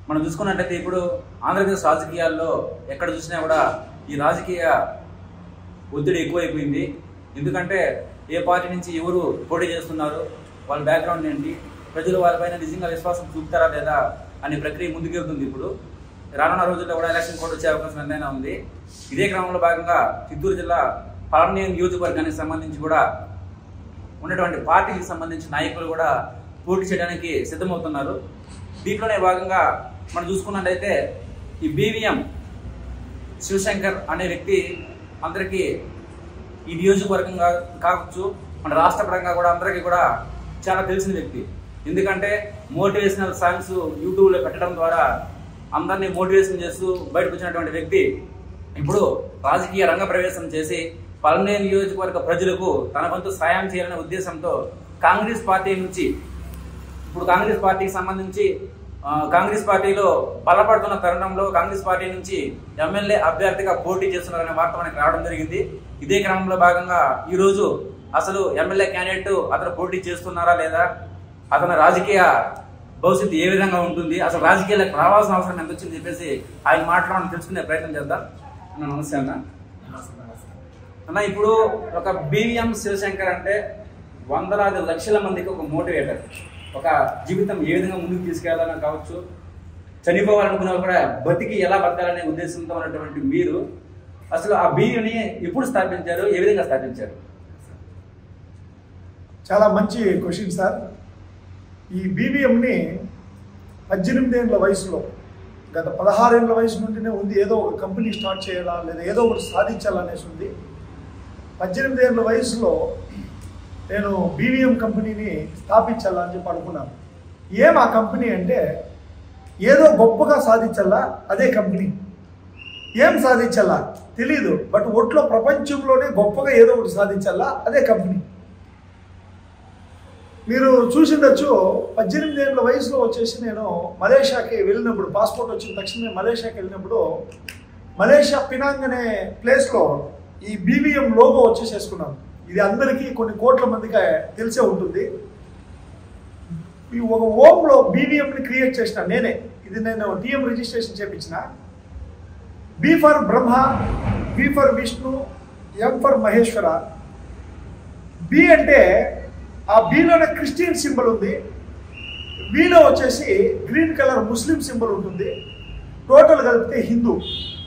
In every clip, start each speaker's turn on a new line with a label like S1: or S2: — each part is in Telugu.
S1: మనం చూసుకున్నట్లయితే ఇప్పుడు ఆంధ్రప్రదేశ్ రాజకీయాల్లో ఎక్కడ చూసినా కూడా ఈ రాజకీయ ఒత్తిడి ఎక్కువైపోయింది ఎందుకంటే ఏ పార్టీ నుంచి ఎవరు పోటీ చేస్తున్నారు వాళ్ళ బ్యాక్గ్రౌండ్ ఏంటి ప్రజలు వాళ్ళపైన నిజంగా విశ్వాసం చూపుతారా లేదా అనే ప్రక్రియ ముందుకెళ్తుంది ఇప్పుడు రానున్న రోజుల్లో కూడా ఎలక్షన్ కోడ్ వచ్చే అవకాశం ఎంతైనా ఉంది ఇదే క్రమంలో భాగంగా చిత్తూరు జిల్లా పలమనేరు నియోజకవర్గానికి సంబంధించి కూడా ఉన్నటువంటి పార్టీకి సంబంధించిన నాయకులు కూడా పోటీ చేయడానికి సిద్ధమవుతున్నారు దీంట్లోనే భాగంగా మనం చూసుకున్నట్లయితే ఈ బీవీఎం శివశంకర్ అనే వ్యక్తి అందరికీ ఈ నియోజకవర్గం కా- కావచ్చు మన రాష్ట్ర పరంగా కూడా అందరికీ కూడా చాలా తెలిసిన వ్యక్తి ఎందుకంటే మోటివేషనల్ సాంగ్స్ యూట్యూబ్లో పెట్టడం ద్వారా అందరినీ మోటివేషన్ చేస్తూ బయటకు వచ్చినటువంటి వ్యక్తి ఇప్పుడు రాజకీయ రంగ ప్రవేశం చేసి పల్నే నియోజకవర్గ ప్రజలకు తన వంతు సాయం చేయాలనే ఉద్దేశంతో కాంగ్రెస్ పార్టీ నుంచి ఇప్పుడు కాంగ్రెస్ పార్టీకి సంబంధించి ఆ, కాంగ్రెస్ పార్టీలో బలపడుతున్న తరుణంలో కాంగ్రెస్ పార్టీ నుంచి ఎమ్మెల్యే అభ్యర్థిగా పోటీ చేస్తున్నారనే వార్త మనకి రావడం జరిగింది ఇదే క్రమంలో భాగంగా ఈ రోజు అసలు ఎమ్మెల్యే క్యాండిడేట్ అతను పోటీ చేస్తున్నారా లేదా అతని రాజకీయ భవిష్యత్తు ఏ విధంగా ఉంటుంది అసలు రాజకీయాలకు రావాల్సిన అవసరం ఎంత వచ్చింది చెప్పేసి ఆయన మాట్లాడడం తెలుసుకునే ప్రయత్నం చేద్దాం అన్న నమస్తే అన్న అన్న ఇప్పుడు ఒక బీవీఎం శివశంకర్ అంటే వందలాది లక్షల మందికి ఒక మోటివేటర్ ఒక జీవితం ఏ విధంగా ముందుకు తీసుకెళ్లాలని కావచ్చు చనిపోవాలనుకున్న వాళ్ళు కూడా బతికి ఎలా బతకాలనే ఉద్దేశంతో ఉన్నటువంటి మీరు అసలు ఆ బీయుని ఎప్పుడు స్థాపించారు ఏ విధంగా స్థాపించారు
S2: చాలా మంచి క్వశ్చన్ సార్ ఈ బీబీఎంని పద్దెనిమిదేళ్ల వయసులో గత పదహారేళ్ల వయసు నుండినే ఉంది ఏదో ఒక కంపెనీ స్టార్ట్ చేయాలా లేదా ఏదో ఒకటి సాధించాలనేసి ఉంది పద్దెనిమిదేళ్ల వయసులో నేను బీవీఎం కంపెనీని స్థాపించాలా అని చెప్పి అనుకున్నాను ఏం ఆ కంపెనీ అంటే ఏదో గొప్పగా సాధించాలా అదే కంపెనీ ఏం సాధించాలా తెలీదు బట్ ఒట్లో ప్రపంచంలోనే గొప్పగా ఏదో ఒకటి సాధించాలా అదే కంపెనీ మీరు చూసిండొచ్చు పద్దెనిమిది ఏళ్ళ వయసులో వచ్చేసి నేను మలేషియాకి వెళ్ళినప్పుడు పాస్పోర్ట్ వచ్చిన తక్షణమే మలేషియాకి వెళ్ళినప్పుడు మలేషియా పినాంగ్ అనే ప్లేస్లో ఈ బీవీఎం లోగో వచ్చేసేసుకున్నాను ఇది అందరికీ కొన్ని కోట్ల మందికి తెలిసే ఉంటుంది ఈ ఒక ఓమ్లో బీవీఎంని క్రియేట్ చేసిన నేనే ఇది నేను టీఎం రిజిస్ట్రేషన్ చేపించిన B for Brahma B for Vishnu M for Maheshwara B అంటే ఆ బిలోనే క్రిస్టియన్ సింబల్ ఉంది బిలో వచ్చేసి గ్రీన్ కలర్ ముస్లిం సింబల్ ఉంటుంది టోటల్ కలిపితే హిందూ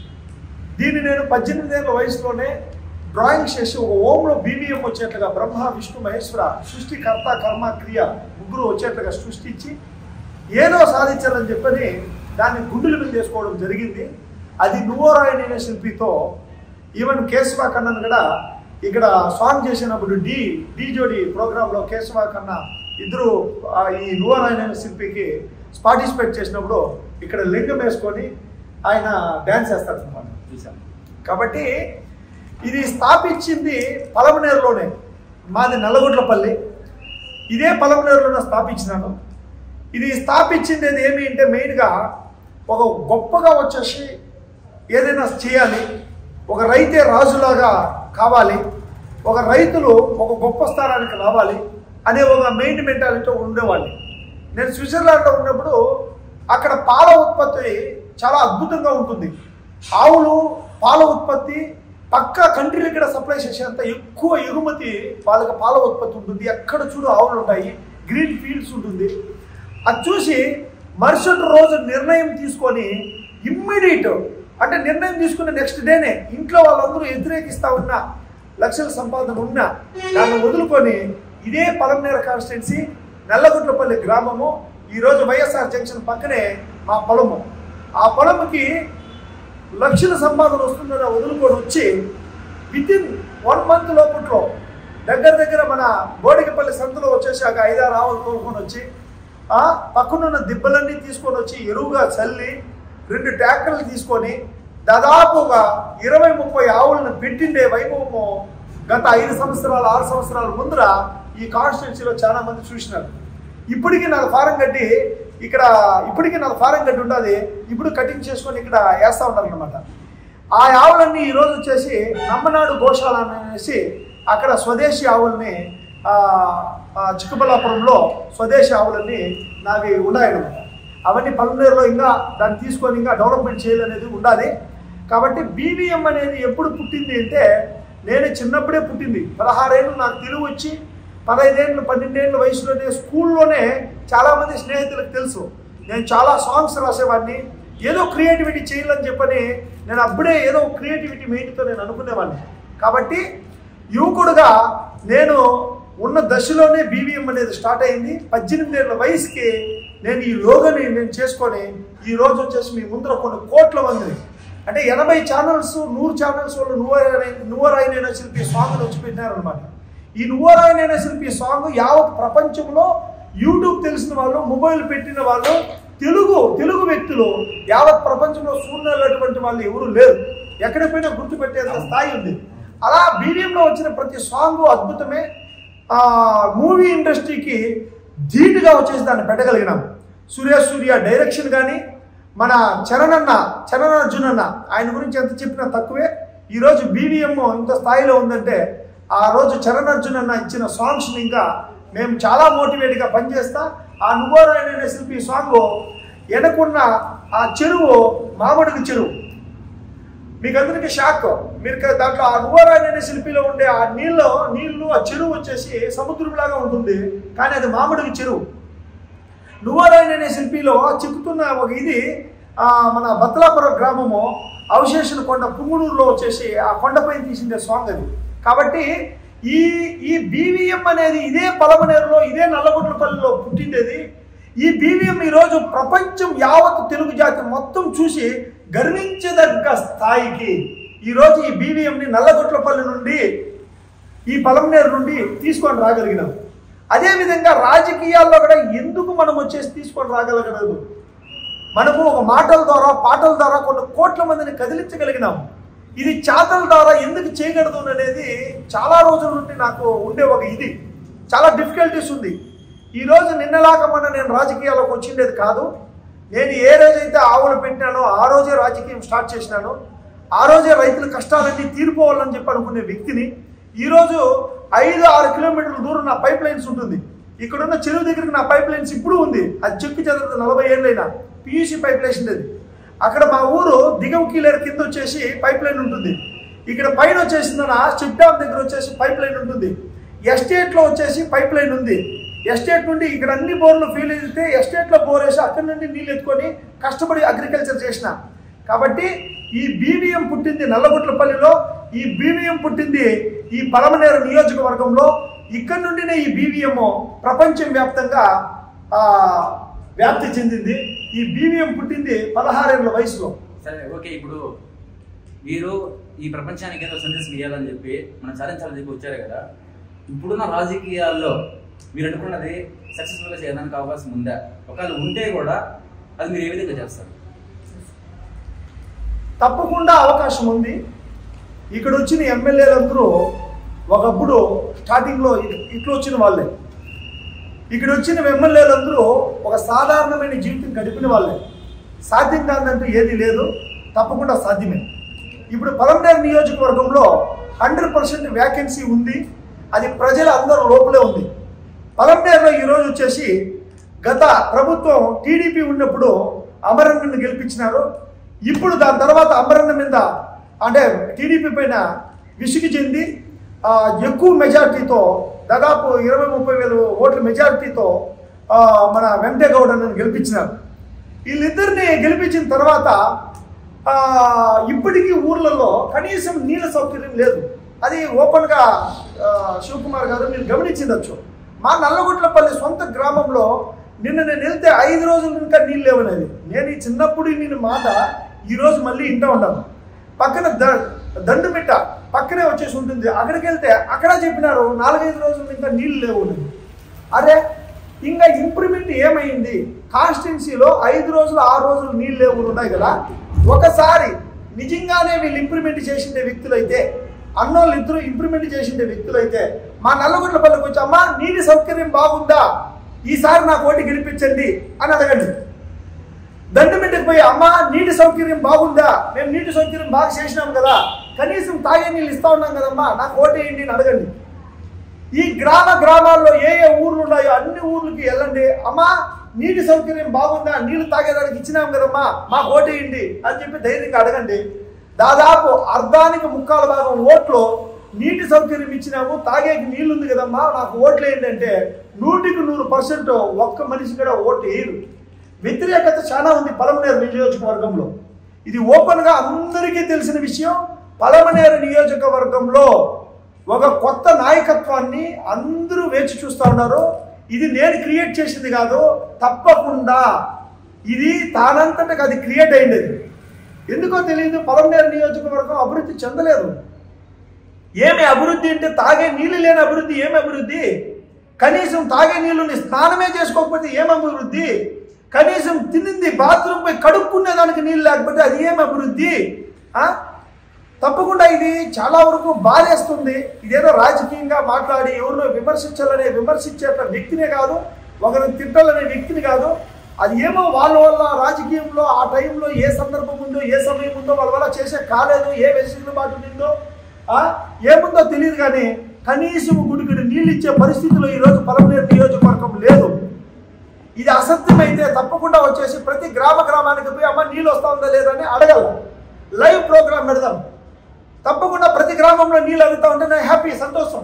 S2: దీన్ని నేను పద్దెనిమిది ఏళ్ళ వయసులోనే డ్రాయింగ్ చేసి ఒక ఓంలో బీబీఎం వచ్చేట్లుగా బ్రహ్మ విష్ణు మహేశ్వర సృష్టికర్త కర్మ క్రియ ముగ్గురు వచ్చేట్లుగా సృష్టించి ఏదో సాధించాలని చెప్పని దాన్ని గుండెల మీద చేసుకోవడం జరిగింది అది నువ్వోరాయణ అనే శిల్పితో ఈవెన్ కేశవ కన్నన్ కూడా ఇక్కడ సాంగ్ చేసినప్పుడు డి డి జోడి ప్రోగ్రాంలో కేశవ కన్న ఇద్దరు ఆ ఈ నువ్వోరాయణ అనే శిల్పికి పార్టిసిపేట్ చేసినప్పుడు ఇక్కడ లింగం వేసుకొని ఆయన డ్యాన్స్ చేస్తారు అన్నమాట
S1: చూసాను
S2: కాబట్టి ఇది స్థాపించింది పలమనేరులోనే మాది నల్లగొండ్లపల్లి ఇదే పలమనేరులోనే స్థాపించినాను ఇది స్థాపించింది ఏమి అంటే మెయిన్గా ఒక గొప్పగా వచ్చేసి ఏదైనా చేయాలి ఒక రైతే రాజులాగా కావాలి ఒక రైతులు ఒక గొప్ప స్థానానికి రావాలి అనే ఒక మెయిన్ మెంటాలిటీ ఉండేవాళ్ళు నేను స్విట్జర్లాండ్లో ఉన్నప్పుడు అక్కడ పాల ఉత్పత్తి చాలా అద్భుతంగా ఉంటుంది ఆవులు పాల ఉత్పత్తి పక్క కంట్రీలకి కూడా సప్లై చేసేంత ఎక్కువ ఎగుమతి వాళ్ళకి పాల ఉత్పత్తి ఉంటుంది ఎక్కడ చూడు ఆవులు ఉంటాయి గ్రీన్ ఫీల్డ్స్ ఉంటుంది అది చూసి మరుసటి రోజు నిర్ణయం తీసుకొని ఇమ్మీడియట్ అంటే నిర్ణయం తీసుకున్న నెక్స్ట్ డేనే ఇంట్లో వాళ్ళందరూ వ్యతిరేకిస్తా ఉన్నా లక్షల సంపాదన ఉన్నా దాన్ని వదులుకొని ఇదే పలంనేర కాన్స్టిట్యున్సీ నల్లగుట్లపల్లి గ్రామము ఈరోజు వైఎస్ఆర్ జంక్షన్ పక్కనే మా పొలము ఆ పొలంకి లక్షల సంపాదన వస్తుందని వదులుకొని వచ్చి విత్ ఇన్ వన్ మంత్ లోపట్లో దగ్గర దగ్గర మన బోడికపల్లి సంతలో వచ్చేసి ఒక ఐదారు ఆవులు తోలుకొని వచ్చి ఆ పక్కనున్న దిబ్బలన్నీ తీసుకొని వచ్చి ఎరువుగా చల్లి రెండు ట్రాక్టర్లు తీసుకొని దాదాపుగా ఇరవై ముప్పై ఆవులను పెట్టిండే వైభవము గత ఐదు సంవత్సరాలు ఆరు సంవత్సరాల ముందర ఈ కాన్స్టిట్యున్సీలో చాలా మంది చూసినారు ఇప్పటికీ నాకు ఫారం కట్టి ఇక్కడ ఇప్పటికీ నాకు ఫారం గడ్డి ఉంటుంది ఇప్పుడు కటింగ్ చేసుకొని ఇక్కడ వేస్తూ ఉంటారు అనమాట ఆ ఆవులన్నీ ఈరోజు వచ్చేసి నమ్మనాడు గోశాల అనేసి అక్కడ స్వదేశీ ఆవుల్ని ఆ, ఆ, చిక్కబల్లాపురంలో స్వదేశీ ఆవులన్నీ నావి ఉన్నాయన్నమాట అవన్నీ పల్మనేరులో ఇంకా దాన్ని తీసుకొని ఇంకా డెవలప్మెంట్ చేయాలనేది ఉండాలి కాబట్టి బీవీఎం అనేది ఎప్పుడు పుట్టింది అంటే నేను చిన్నప్పుడే పుట్టింది పదహారేళ్ళు నాకు తెలుగు వచ్చి పదహైదేళ్ళు పన్నెండేళ్ళ వయసులోనే స్కూల్లోనే చాలామంది స్నేహితులకు తెలుసు నేను చాలా సాంగ్స్ రాసేవాడిని ఏదో క్రియేటివిటీ చేయాలని చెప్పని నేను అప్పుడే ఏదో క్రియేటివిటీ మెయిన్తో నేను అనుకునేవాడిని కాబట్టి యువకుడుగా నేను ఉన్న దశలోనే బీవీఎం అనేది స్టార్ట్ అయింది పద్దెనిమిది ఏళ్ళ వయసుకి నేను ఈ లోగని నేను చేసుకొని ఈ రోజు వచ్చేసి మీ ముందర కొన్ని కోట్ల మందిని అంటే ఎనభై ఛానల్స్ నూరు ఛానల్స్ వాళ్ళు నువ్వరాయన నువ్వరాయనైన శిల్పి సాంగ్ వచ్చి పెట్టినారనమాట ఈ నువ్వరాయనైన శిల్పి సాంగ్ యావత్ ప్రపంచంలో యూట్యూబ్ తెలిసిన వాళ్ళు మొబైల్ పెట్టిన వాళ్ళు తెలుగు తెలుగు వ్యక్తులు యావత్ ప్రపంచంలో శూన్యులటువంటి వాళ్ళు ఎవరు లేరు ఎక్కడ పోయినా గుర్తుపెట్టేంత స్థాయి ఉంది అలా బీడియంలో వచ్చిన ప్రతి సాంగ్ అద్భుతమే ఆ మూవీ ఇండస్ట్రీకి ధీటుగా వచ్చేసి దాన్ని పెట్టగలిగినాం సురేష్ సూర్య డైరెక్షన్ కానీ మన చరణన్న చరణార్జున్ అన్న ఆయన గురించి ఎంత చెప్పినా తక్కువే ఈరోజు బీవీఎం ఇంత స్థాయిలో ఉందంటే ఆ రోజు చరణార్జున్ అన్న ఇచ్చిన సాంగ్స్ని ఇంకా మేము చాలా మోటివేట్గా పనిచేస్తా ఆ నువ్వరాయణ అనే శిల్పి సాంగ్ వెనకున్న ఆ చెరువు మామిడికి చెరువు మీకు అందరికీ షాక్ మీరు క- దాంట్లో ఆ నువ్వరాయణ అనే శిల్పిలో ఉండే ఆ నీళ్ళు నీళ్లు ఆ చెరువు వచ్చేసి సముద్రంలాగా ఉంటుంది కానీ అది మామిడికి చెరువు నువ్వరాయణ అనే శిల్పిలో చిక్కుతున్న ఒక ఇది ఆ, మన బత్లాపురం గ్రామము అవశేషణ కొండ పుంగునూరులో వచ్చేసి ఆ కొండపైన తీసిండే సాంగ్ అది కాబట్టి ఈ ఈ బీవీఎం అనేది ఇదే పలమనేరులో ఇదే నల్లగొండలపల్లిలో పుట్టిండేది ఈ బీవీఎం ఈరోజు ప్రపంచం యావత్ తెలుగు జాతి మొత్తం చూసి గర్వించదగ్గ స్థాయికి ఈరోజు ఈ బీవీఎంని నల్లగొట్లపల్లి నుండి ఈ పలమనేరు నుండి తీసుకొని రాగలిగినాం అదేవిధంగా రాజకీయాల్లో కూడా ఎందుకు మనం వచ్చేసి తీసుకొని రాగలగలేదు మనము ఒక మాటల ద్వారా పాటల ద్వారా కొన్ని కోట్ల మందిని కదిలించగలిగినాం ఇది చాతల ద్వారా ఎందుకు చేయగలదు అనేది చాలా రోజుల నుండి నాకు ఉండే ఒక ఇది చాలా డిఫికల్టీస్ ఉంది ఈ రోజు నిన్నలాగా మన నేను రాజకీయాల్లోకి వచ్చిండేది కాదు నేను ఏ రోజైతే ఆవులు పెట్టినానో ఆ రోజే రాజకీయం స్టార్ట్ చేసినాను ఆ రోజే రైతుల కష్టాలన్నీ తీరిపోవాలని చెప్పి అనుకునే వ్యక్తిని ఈరోజు ఐదు ఆరు కిలోమీటర్ల దూరం నా పైప్ లైన్స్ ఉంటుంది ఇక్కడున్న చెరువు దగ్గరికి నా పైప్ లైన్స్ ఇప్పుడు ఉంది అది చెక్కి చదువుతుంది నలభై ఏళ్ళైనా పియూసీ పైప్ లైన్ అది అక్కడ మా ఊరు దిగవ కీలేరు కింద వచ్చేసి పైప్ లైన్ ఉంటుంది ఇక్కడ పైన వచ్చేసిందన స్టిప్ డ్యామ్ దగ్గర వచ్చేసి పైప్ లైన్ ఉంటుంది ఎస్టేట్ లో వచ్చేసి పైప్ లైన్ ఉంది ఎస్టేట్ నుండి ఇక్కడ అన్ని బోర్లు ఫీల్ అయితే ఎస్టేట్ లో బోర్ వేసి అక్కడి నుండి నీళ్ళు ఎత్తుకొని కష్టపడి అగ్రికల్చర్ చేసిన కాబట్టి ఈ బీవీఎం పుట్టింది నల్లగొట్లపల్లిలో ఈ బీవీఎం పుట్టింది ఈ పలమనేరు నియోజకవర్గంలో ఇక్కడ నుండినే ఈ బీవీఎం ప్రపంచం వ్యాప్తంగా ఆ, వ్యాప్తి చెందింది ఈ బీవీఎం పుట్టింది పదహారేళ్ల వయసులో
S1: సరే ఓకే ఇప్పుడు మీరు ఈ ప్రపంచానికి ఏదో సందేశం ఇవ్వాలని చెప్పి మనం సాధించాలని చెప్పి వచ్చారు కదా ఇప్పుడున్న రాజకీయాల్లో మీరు అనుకున్నది సక్సెస్ఫుల్గా చేయడానికి అవకాశం ఉందా ఒకవేళ ఉంటే కూడా అది మీరు ఏ విధంగా చేస్తారు
S2: తప్పకుండా అవకాశం ఉంది ఇక్కడ వచ్చిన ఎమ్మెల్యేలందరూ ఒకప్పుడు స్టార్టింగ్లో ఇ- ఇట్లా వచ్చిన వాళ్ళే ఇక్కడ వచ్చిన ఎమ్మెల్యేలందరూ ఒక సాధారణమైన జీవితం గడిపిన వాళ్ళే సాధ్యం కాదంటూ ఏది లేదు తప్పకుండా సాధ్యమే ఇప్పుడు పలంనేరు నియోజకవర్గంలో హండ్రెడ్ పర్సెంట్ వ్యాకెన్సీ ఉంది అది ప్రజల అందరూ లోపలే ఉంది పలంనేరులో ఈరోజు వచ్చేసి గత ప్రభుత్వం టీడీపీ ఉన్నప్పుడు అమరన్నను గెలిపించినారు ఇప్పుడు దాని తర్వాత అమరన్న మీద అంటే టీడీపీ పైన విసుగు చెంది ఆ, ఎక్కువ మెజార్టీతో దాదాపు ఇరవై ముప్పై వేలు ఓట్ల మెజార్టీతో ఆ, మన వెంకటేగౌడను గెలిపించినారు వీళ్ళిద్దరిని గెలిపించిన తర్వాత ఆ, ఇప్పటికీ ఊర్లలో కనీసం నీళ్ళ సౌకర్యం లేదు అది ఓపెన్గా ఆ, శివకుమార్ గారు మీరు గమనించవచ్చు మా నల్లగొట్లపల్లి సొంత గ్రామంలో నిన్న నేను వెళ్తే ఐదు రోజులు ఇంకా నీళ్ళు లేవనేది నేను ఈ చిన్నప్పుడు నేను మాట ఈరోజు మళ్ళీ ఇంటా ఉన్నాను పక్కన ద దండుమిట్ట పక్కనే వచ్చేసి ఉంటుంది అక్కడికి వెళ్తే అక్కడ చెప్పినారు నాలుగైదు రోజులు ఇంకా నీళ్ళు లేవు అని. అరే ఇంకా ఇంప్రూవ్మెంట్ ఏమైంది కాన్స్టిట్యున్సీలో ఐదు రోజులు ఆరు రోజులు నీళ్ళు లేవు ఉన్నాయి కదా ఒకసారి నిజంగానే వీళ్ళు ఇంప్రూవ్మెంట్ చేసిండే వ్యక్తులైతే అన్నోళ్ళు ఇద్దరు ఇంప్రూవ్మెంట్ చేసిండే వ్యక్తులైతే మా నల్లగొండల పల్లెకి వచ్చి అమ్మా నీటి సౌకర్యం బాగుందా ఈసారి నాకు ఓటు గెలిపించండి అని అడగండి దండమిట్టకు పోయి అమ్మా నీటి సౌకర్యం బాగుందా మేము నీటి సౌకర్యం బాగా చేసినాం కదా కనీసం తాగే నీళ్ళు ఇస్తా ఉన్నాం కదమ్మా నాకు ఓటేయండి అని అడగండి ఈ గ్రామ గ్రామాల్లో ఏ ఏ ఊర్లు ఉన్నాయో అన్ని ఊర్లకి వెళ్ళండి అమ్మా నీటి సౌకర్యం బాగుందా నీళ్లు తాగేదానికి ఇచ్చినాం కదమ్మా మాకు ఓటేయండి అని చెప్పి ధైర్యంగా అడగండి దాదాపు అర్ధానికి ముక్కాల భాగం ఓట్లు నీటి సౌకర్యం ఇచ్చినాము తాగేకి నీళ్ళు ఉంది కదమ్మా నాకు ఓట్లు వేయండి అంటే నూటికి నూరు పర్సెంట్ ఒక్క మనిషి కూడా ఓటు వేయరు వ్యతిరేకత చాలా ఉంది పలమనేరు నియోజకవర్గంలో ఇది ఓపెన్ గా అందరికీ తెలిసిన విషయం పలమనేరు నియోజకవర్గంలో ఒక కొత్త నాయకత్వాన్ని అందరూ వేచి చూస్తూ ఉన్నారు ఇది నేను క్రియేట్ చేసింది కాదు తప్పకుండా ఇది తానంతటగా అది క్రియేట్ అయింది ఎందుకో తెలియదు పలమనేరు నియోజకవర్గం అభివృద్ధి చెందలేదు ఏమి అభివృద్ధి అంటే తాగే నీళ్లు లేని అభివృద్ధి ఏమి అభివృద్ధి కనీసం తాగే నీళ్ళని స్నానమే చేసుకోకపోతే ఏం అభివృద్ధి కనీసం తినింది బాత్రూమ్ పోయి కడుక్కునే దానికి నీళ్ళు లేకపోతే అది ఏం అభివృద్ధి ఆ? తప్పకుండా ఇది చాలా వరకు బాధేస్తుంది ఇదేదో రాజకీయంగా మాట్లాడి ఎవరినో విమర్శించాలనే విమర్శించే వ్యక్తినే కాదు ఒకరిని తిట్టాలనే వ్యక్తిని కాదు అది ఏమో వాళ్ళ వల్ల రాజకీయంలో ఆ టైంలో ఏ సందర్భం ఉందో ఏ సమయం ఉందో వాళ్ళ వల్ల చేసే కాలేదు ఏ వెసులుబాటు ఉందో ఆ, ఏముందో తెలియదు కానీ కనీసం గుడికి నీళ్ళు ఇచ్చే పరిస్థితిలో ఈరోజు పలమనేరు నియోజకవర్గం లేదు ఇది అసత్యమైతే తప్పకుండా వచ్చేసి ప్రతి గ్రామ గ్రామానికి పోయి అమ్మ నీళ్ళు వస్తా ఉందా లేదా అని అడగాల లైవ్ ప్రోగ్రామ్ పెడదాం తప్పకుండా ప్రతి గ్రామంలో నీళ్ళు అడుగుతా ఉంటే నేను హ్యాపీ సంతోషం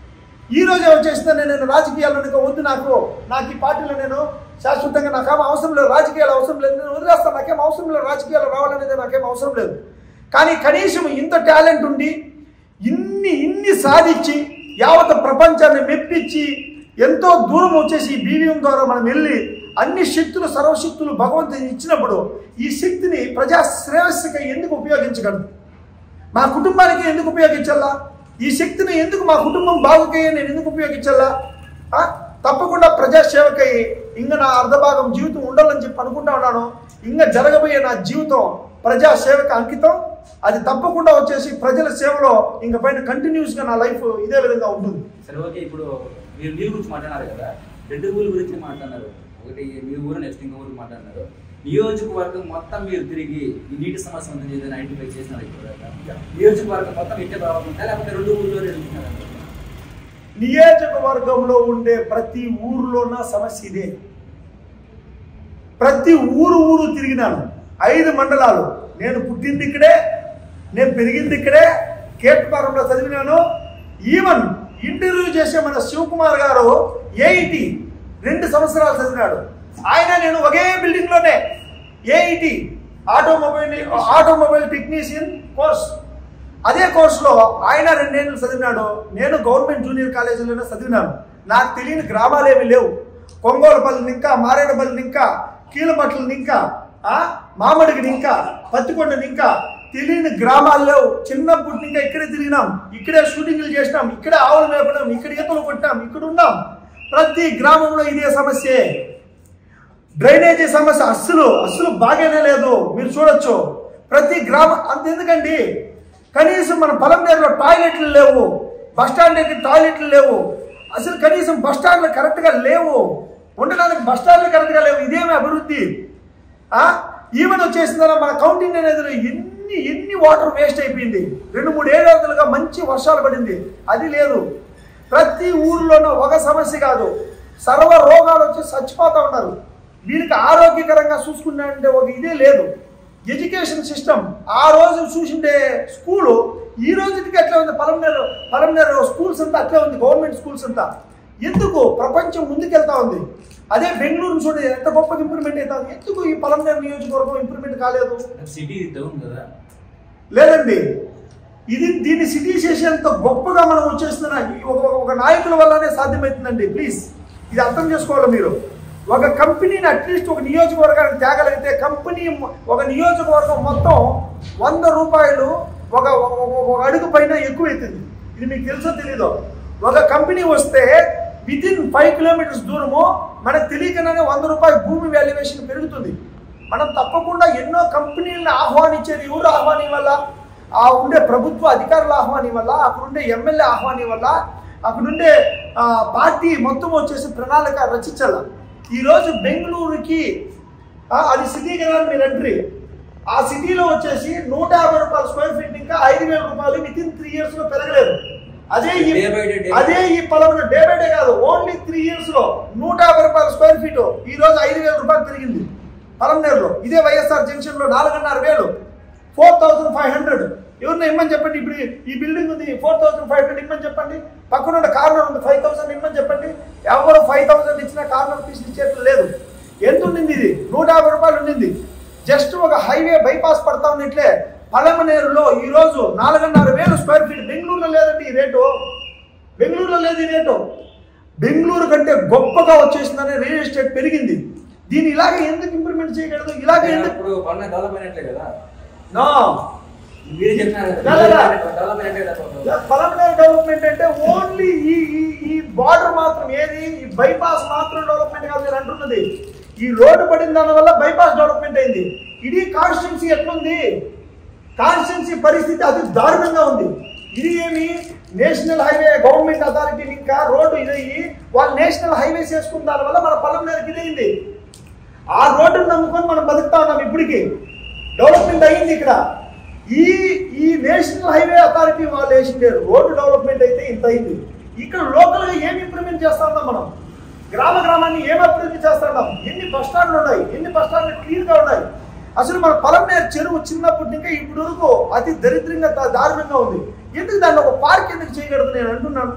S2: ఈ రోజే వచ్చేసిందని నేను రాజకీయాల్లో ఇంకా వద్దు నాకు నాకు ఈ పార్టీలో నేను శాశ్వతంగా నాకేం అవసరం లేదు రాజకీయాలు అవసరం లేదు నేను వదిలేస్తాను నాకేం అవసరం లేదు రాజకీయాలు రావాలనేది నాకేం అవసరం లేదు కానీ కనీసం ఇంత టాలెంట్ ఉండి ఇన్ని ఇన్ని సాధించి యావత్ ప్రపంచాన్ని మెప్పించి ఎంతో దూరం వచ్చేసి ఈ బీవీఎం ద్వారా మనం వెళ్ళి అన్ని శక్తులు సర్వశక్తులు భగవంతుని ఇచ్చినప్పుడు ఈ శక్తిని ప్రజా శ్రేయస్సుగా ఎందుకు ఉపయోగించగలదు మా కుటుంబానికి ఎందుకు ఉపయోగించాలా ఈ శక్తిని ఎందుకు మా కుటుంబం బాగుకయ్యే నేను ఎందుకు ఉపయోగించాలా ఆ? తప్పకుండా ప్రజాసేవకై ఇంకా నా అర్ధభాగం జీవితం ఉండాలని చెప్పి అనుకుంటా ఉన్నాను ఇంకా జరగబోయే నా జీవితం ప్రజాసేవకు అంకితం అది తప్పకుండా వచ్చేసి ప్రజల సేవలో ఇంక పైన కంటిన్యూస్గా నా లైఫ్ ఇదే విధంగా ఉంటుంది
S1: సరే ఓకే ఇప్పుడు మీరు నీళ్ళ గురించి మాట్లాడారు కదా రెండు ఊళ్ళ గురించి మాట్లాడినారు ఒకటి మీ ఊరు నెక్స్ట్ ఇంకో ఊరు మాట్లాడినారు నియోజకవర్గం మొత్తం మీరు తిరిగి ఈ నీటి సమస్య ఉందని ఏదైనా ఐడెంటిఫై చేసినారు ఇప్పుడు దాకా? నియోజకవర్గం మొత్తం ఇట్టే ప్రభావం ఉందా లేకపోతే రెండు ఊళ్ళో ఎదుగుతున్నారా
S2: నియోజకవర్గంలో ఉండే ప్రతి ఊరిలోన సమస్య ఇదే ప్రతి ఊరు ఊరు తిరిగినాను ఐదు మండలాలు నేను పుట్టింది ఇక్కడే నేను పెరిగింది ఇక్కడే కేట్పారంలో చదివినాను ఈవెన్ ఇంటర్వ్యూ చేసే మన శివకుమార్ గారు ఏఐటి రెండు సంవత్సరాలు చదివినాడు ఆయన నేను ఒకే బిల్డింగ్ లోనే AIT automobile automobile technician course అదే కోర్సులో ఆయన రెండేళ్ళు చదివినాడు నేను గవర్నమెంట్ జూనియర్ కాలేజీలోనే చదివినాను నాకు తెలియని గ్రామాలు ఏమీ లేవు కొంగోలపల్లి నింక మారేడుపల్లి నింక కీలపట్ల నింక ఆ, మామిడికి నింక పత్తికొండ నింక తెలియని గ్రామాలు లేవు చిన్నప్పటి ఇంకా ఇక్కడే తిరిగినాం ఇక్కడే షూటింగ్లు చేసినాం ఇక్కడే ఆవులు మేపడం ఇక్కడ ఈతలు కొట్టాం ఇక్కడ ఉన్నాం ప్రతి గ్రామంలో ఇదే సమస్యే డ్రైనేజీ సమస్య అస్సలు అస్సలు బాగానే లేదు మీరు చూడొచ్చు ప్రతి గ్రామ అంతెందుకండి కనీసం మన పొలంనేరులో టాయిలెట్లు లేవు బస్ స్టాండ్ దగ్గర టాయిలెట్లు లేవు అసలు కనీసం బస్ స్టాండ్లు కరెక్ట్గా లేవు ఉండడానికి బస్ స్టాండ్లు కరెక్ట్గా లేవు ఇదేమి అభివృద్ధి ఆ? ఈవెన్ వచ్చేసిందన్న మన కౌంటింగ్ అనేది ఎన్ని ఎన్ని వాటర్ వేస్ట్ అయిపోయింది రెండు మూడు ఏడాదిలుగా మంచి వర్షాలు పడింది అది లేదు ప్రతి ఊర్లోనూ ఒక సమస్య కాదు సర్వ రోగాలు వచ్చి చచ్చిపోతా ఉన్నారు వీరికి ఆరోగ్యకరంగా చూసుకున్నారంటే ఒక ఇదే లేదు ఎడ్యుకేషన్ సిస్టమ్ ఆ రోజు చూసిండే స్కూలు ఈ రోజుకి అట్లే ఉంది పలంనేరు పలంనేరు స్కూల్స్ అంతా అట్లే ఉంది గవర్నమెంట్ స్కూల్స్ అంతా ఎందుకు ప్రపంచం ముందుకెళ్తా ఉంది అదే బెంగళూరు చూడండి ఎంత గొప్ప ఇంప్రూవ్మెంట్ అవుతుంది ఎందుకు ఈ పలంనేరు నియోజకవర్గం ఇంప్రూవ్మెంట్ కాలేదు
S1: సిటీ టౌన్ కదా
S2: లేదండి ఇది దీన్ని సిటీ చేసేంత గొప్పగా మనం వచ్చేస్తున్న ఒక ఒక నాయకుల వల్లనే సాధ్యమవుతుందండి ప్లీజ్ ఇది అర్థం చేసుకోవాలి మీరు ఒక కంపెనీని అట్లీస్ట్ ఒక నియోజకవర్గానికి తేగలిగితే కంపెనీ మొ- ఒక నియోజకవర్గం మొత్తం వంద రూపాయలు ఒక ఒక- ఒక- ఒక అడుగు పైన ఎక్కువ అవుతుంది ఇది మీకు తెలుసో తెలీదో ఒక కంపెనీ వస్తే విత్ ఇన్ ఫైవ్ కిలోమీటర్స్ దూరము మనకు తెలియకనే వంద రూపాయల భూమి వాల్యుయేషన్ పెరుగుతుంది మనం తప్పకుండా ఎన్నో కంపెనీలను ఆహ్వానించేది ఎవరు ఆహ్వాని వల్ల ఆ ఉండే ప్రభుత్వ అధికారుల ఆహ్వాని వల్ల అక్కడ ఉండే ఎమ్మెల్యే ఆహ్వాని వల్ల అక్కడ ఉండే ఆ, పార్టీ మొత్తం వచ్చేసి ప్రణాళిక రచించాల ఈరోజు బెంగళూరుకి ఆ, అది సిటీ కదా అని మీరు ఎంట్రీ ఆ సిటీలో వచ్చేసి నూట యాభై రూపాయల స్క్వేర్ ఫీట్ ఇంకా ఐదు వేల రూపాయలు విత్ ఇన్ త్రీ ఇయర్స్లో పెరగలేదు అదే ఈ
S1: Day by day, day by
S2: అదే ఈ పొలంలో డే బై డే కాదు ఓన్లీ త్రీ ఇయర్స్ లో నూట యాభై రూపాయల స్క్వేర్ ఫీట్ ఈ రోజు ఐదు వేల రూపాయలు పెరిగింది పలంనేరులో ఇదే వైఎస్ఆర్ జంక్షన్ లో నాలుగున్నర వేలు ఫోర్ థౌసండ్ ఫైవ్ హండ్రెడ్ ఎవరిని ఇమ్మని చెప్పండి ఇప్పుడు ఈ బిల్డింగ్ ఉంది ఫోర్ థౌసండ్ ఫైవ్ హండ్రెడ్ ఇమ్మని చెప్పండి పక్కన కార్నర్ ఉంది ఫైవ్ థౌసండ్ ఇమ్మని చెప్పండి ఎవరు ఫైవ్ థౌసండ్ ఇచ్చినా కార్నర్ పీస్ ఇచ్చేట్లు లేదు ఎంత ఉండింది ఇది నూట యాభై రూపాయలు ఉండింది జస్ట్ ఒక హైవే బైపాస్ పడతా ఉన్నట్లే పలమనేరులో ఈ రోజు నాలుగున్నర వేలు స్క్వేర్ ఫీట్ బెంగళూరులో లేదండి ఈ రేటు బెంగళూరులో లేదు ఈ రేటు బెంగళూరు కంటే గొప్పగా వచ్చేసిందని రియల్ ఎస్టేట్ పెరిగింది దీన్ని ఇలాగే ఎందుకు ఇంప్లిమెంట్ చేయగలదు ఇలాగే ఎందుకు
S1: ఇప్పుడు పనులు డెవలప్ అయినట్లే కదా
S2: నో
S1: మీరే చెప్పినారు
S2: లే, లే, లే.
S1: డెవలప్ అయినట్లే కదా
S2: పలమనేరు డెవలప్మెంట్ అంటే ఓన్లీ ఈ ఈ ఈ బార్డర్ మాత్రం ఏది ఈ బైపాస్ మాత్రం డెవలప్మెంట్ కాదు మీరు అంటున్నది ఈ రోడ్డు పడిన దాని వల్ల బైపాస్ డెవలప్మెంట్ అయింది ఇది కాన్స్టిట్యున్సీ ఎట్లుంది కాన్స్టిట్యున్సీ పరిస్థితి అతి దారుణంగా ఉంది ఇది ఏమి నేషనల్ హైవే గవర్నమెంట్ అథారిటీ ఇంకా రోడ్డు ఇదయ్యి వాళ్ళు నేషనల్ హైవేస్ వేసుకున్న దాని వల్ల మన పొలం మీదకి ఇదైంది ఆ రోడ్డును నమ్ముకొని మనం బతుకుతా ఉన్నాం ఇప్పటికి డెవలప్మెంట్ అయ్యింది ఇక్కడ ఈ ఈ నేషనల్ హైవే అథారిటీ వాళ్ళు వేసిండే రోడ్డు డెవలప్మెంట్ అయితే ఇంత అయింది ఇక్కడ లోకల్గా ఏమి ఇంప్లిమెంట్ చేస్తా ఉన్నాం మనం గ్రామ గ్రామాన్ని ఏం అభివృద్ధి చేస్తా ఉన్నాం ఎన్ని బస్ స్టాండ్లు ఉన్నాయి ఎన్ని బస్ స్టాండ్లు క్లీన్గా ఉన్నాయి అసలు మన పొలంనేరు చెరువు చిన్నప్పటి ఇంకా ఇప్పుడు వరకు అతి దరిద్రంగా దా- దారుణంగా ఉంది ఎందుకు దాన్ని ఒక పార్క్ ఎందుకు చేయగలదు నేను అంటున్నాను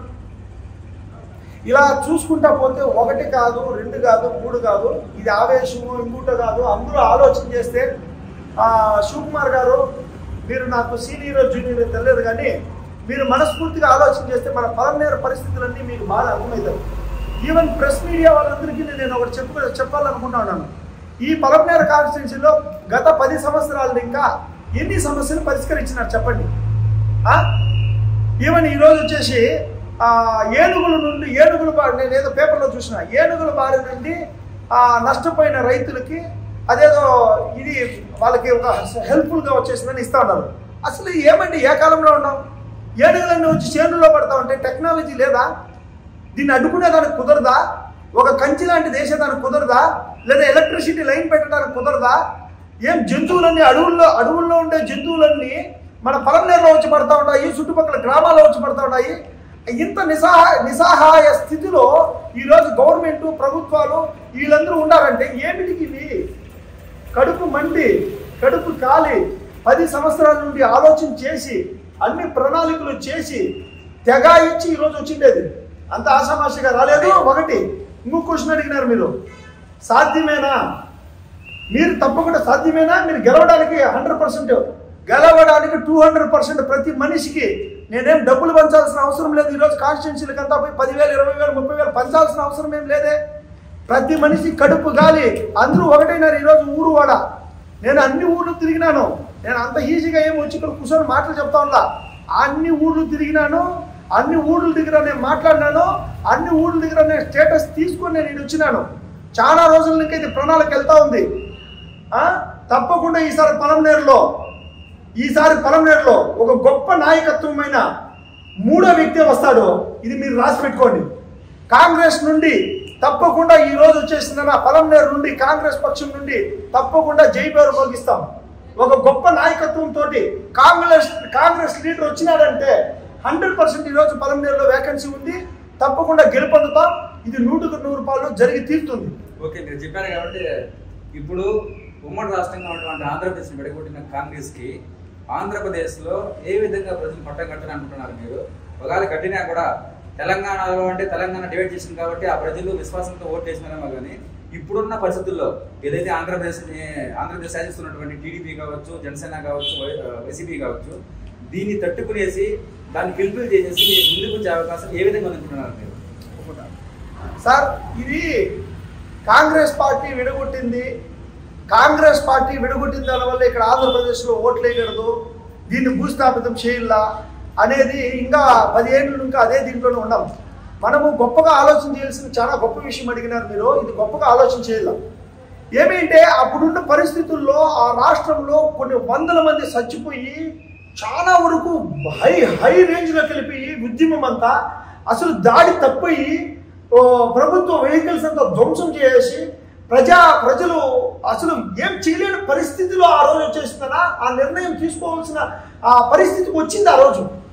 S2: ఇలా చూసుకుంటా పోతే ఒకటి కాదు రెండు కాదు మూడు కాదు ఇది ఆవేశము ఇంకూట కాదు అందరూ ఆలోచన చేస్తే ఆ, శివకుమార్ గారు మీరు నాకు సీనియర్ జూనియర్ తెలియదు కానీ మీరు మనస్ఫూర్తిగా ఆలోచన చేస్తే మన పలమనేరు పరిస్థితులన్నీ మీకు బాగా అర్థమవుతాయి ఈవెన్ ప్రెస్ మీడియా వాళ్ళందరికీ నేను ఒకటి చెప్ప చెప్పాలనుకుంటున్నాను ఈ పలమనేరు కాన్స్టిట్యున్సీలో గత పది సంవత్సరాలు ఇంకా ఎన్ని సమస్యలు పరిష్కరించినారు చెప్పండి ఆ? ఈవెన్ ఈరోజు వచ్చేసి ఆ, ఏనుగుల నుండి ఏనుగుల బారి నేను ఏదో పేపర్లో చూసిన ఏనుగుల బారి నుండి ఆ, నష్టపోయిన రైతులకి అదేదో ఇది వాళ్ళకి ఒక హెల్ప్ఫుల్గా వచ్చేసిందని ఇస్తా ఉన్నారు అసలు ఏమండి ఏ కాలంలో ఉన్నాం ఏనుగులన్నీ వచ్చి చేనుల్లో పడతా ఉంటే టెక్నాలజీ లేదా దీన్ని అడ్డుకునేదానికి కుదరదా ఒక కంచి లాంటి వేసేదానికి కుదరదా లేదా ఎలక్ట్రిసిటీ లైన్ పెట్టడానికి కుదరదా ఏం జంతువులన్నీ అడవుల్లో అడవుల్లో ఉండే జంతువులన్నీ మన పొలంనేరులో వచ్చి పడతా ఉంటాయి చుట్టుపక్కల గ్రామాల్లో వచ్చి పడతా ఉన్నాయి ఇంత నిస్సహాయ నిస్సహాయ స్థితిలో ఈరోజు గవర్నమెంట్ ప్రభుత్వాలు వీళ్ళందరూ ఉండాలంటే ఏమిటికి ఇవి కడుపు మండి కడుపు కాలి పది సంవత్సరాల నుండి ఆలోచన చేసి అన్ని ప్రణాళికలు చేసి తెగా ఇచ్చి ఈరోజు వచ్చిండేది అంత ఆషామాషిగా రాలేదు ఒకటి ఇంకో క్వశ్చన్ అడిగినారు మీరు సాధ్యమేనా మీరు తప్పకుండా సాధ్యమేనా మీరు గెలవడానికి హండ్రెడ్ పర్సెంట్ గెలవడానికి టూ హండ్రెడ్ పర్సెంట్ ప్రతి మనిషికి నేనేం డబ్బులు పంచాల్సిన అవసరం లేదు ఈరోజు కాన్స్టిట్యున్సీలకు అంతా పోయి పదివేలు ఇరవై వేలు ముప్పై వేలు పంచాల్సిన అవసరం ఏం లేదే ప్రతి మనిషి కడుపు గాలి అందరూ ఒకటైనారు ఈరోజు ఊరు వాడ నేను అన్ని ఊర్లు తిరిగినాను నేను అంత ఈజీగా ఏం వచ్చి ఇక్కడ కూర్చొని మాటలు చెప్తా ఉన్నా అన్ని ఊర్లు తిరిగినాను అన్ని ఊర్ల దగ్గర నేను మాట్లాడినాను అన్ని ఊర్ల దగ్గర నేను స్టేటస్ తీసుకొని నేను ఇటు వచ్చినాను చాలా రోజుల నుంచి ఇది ప్రణాళిక వెళ్తా ఉంది ఆ? తప్పకుండా ఈసారి పొలంనేరులో ఈసారి పొలంనేరులో ఒక గొప్ప నాయకత్వమైన మూడో వ్యక్తి వస్తాడు ఇది మీరు రాసి పెట్టుకోండి కాంగ్రెస్ నుండి తప్పకుండా ఈ రోజు వచ్చేసిన నా పొలంనేరు నుండి కాంగ్రెస్ పక్షం నుండి తప్పకుండా జై పేరు మోగిస్తాం ఒక గొప్ప నాయకత్వంతో కాంగ్రెస్ కాంగ్రెస్ లీడర్ వచ్చినాడంటే హండ్రెడ్ పర్సెంట్ ఈరోజు పొలంనేరులో వేకెన్సీ ఉంది తప్పకుండా గెలుపొందుతాం ఇది నూటికి నూరు రూపాయలు జరిగి తీరుతుంది
S1: ఓకే మీరు చెప్పారు కాబట్టి ఇప్పుడు ఉమ్మడి రాష్ట్రంగా ఉన్నటువంటి ఆంధ్రప్రదేశ్ విడగొట్టిన కాంగ్రెస్ కి ఆంధ్రప్రదేశ్ లో ఏ విధంగా ప్రజలు పట్టం కట్టని అనుకుంటున్నారు మీరు ఒకవేళ కట్టినా కూడా తెలంగాణలో అంటే తెలంగాణ డివైడ్ చేసింది కాబట్టి ఆ ప్రజలు విశ్వాసంతో ఓటు వేసినారేమో కానీ ఇప్పుడున్న పరిస్థితుల్లో ఏదైతే ఆంధ్రప్రదేశ్ ఆంధ్రప్రదేశ్ శాసిస్తున్నటువంటి టీడీపీ కావచ్చు జనసేన కావచ్చు వైసీపీ కావచ్చు దీన్ని తట్టుకునేసి దాన్ని ఫిల్ఫిల్ చేసేసి ముందుకు వచ్చే అవకాశం ఏ విధంగా అనుకుంటున్నారు మీరు
S2: సార్ ఇది కాంగ్రెస్ పార్టీ విడగొట్టింది కాంగ్రెస్ పార్టీ విడగొట్టిన దానివల్ల ఇక్కడ ఆంధ్రప్రదేశ్లో ఓట్లు వేయకూడదు దీన్ని భూస్థాపితం చేయాలా అనేది ఇంకా పదిహేనులు ఇంకా అదే దీంట్లోనే ఉన్నాం మనము గొప్పగా ఆలోచన చేయాల్సిన చాలా గొప్ప విషయం అడిగినారు మీరు ఇది గొప్పగా ఆలోచన చేయాల ఏమిటంటే అప్పుడున్న పరిస్థితుల్లో ఆ రాష్ట్రంలో కొన్ని వందల మంది చచ్చిపోయి చాలా వరకు హై హై రేంజ్లోకి వెళ్ళిపోయి ఉద్యమం అంతా అసలు దాడి తప్పియి ఓ, ప్రభుత్వ వెహికల్స్ అంతా ధ్వంసం చేసి ప్రజా ప్రజలు అసలు ఏం చేయలేని పరిస్థితిలో ఆ రోజు వచ్చేసిందనా ఆ నిర్ణయం తీసుకోవాల్సిన ఆ పరిస్థితికి వచ్చింది ఆ రోజు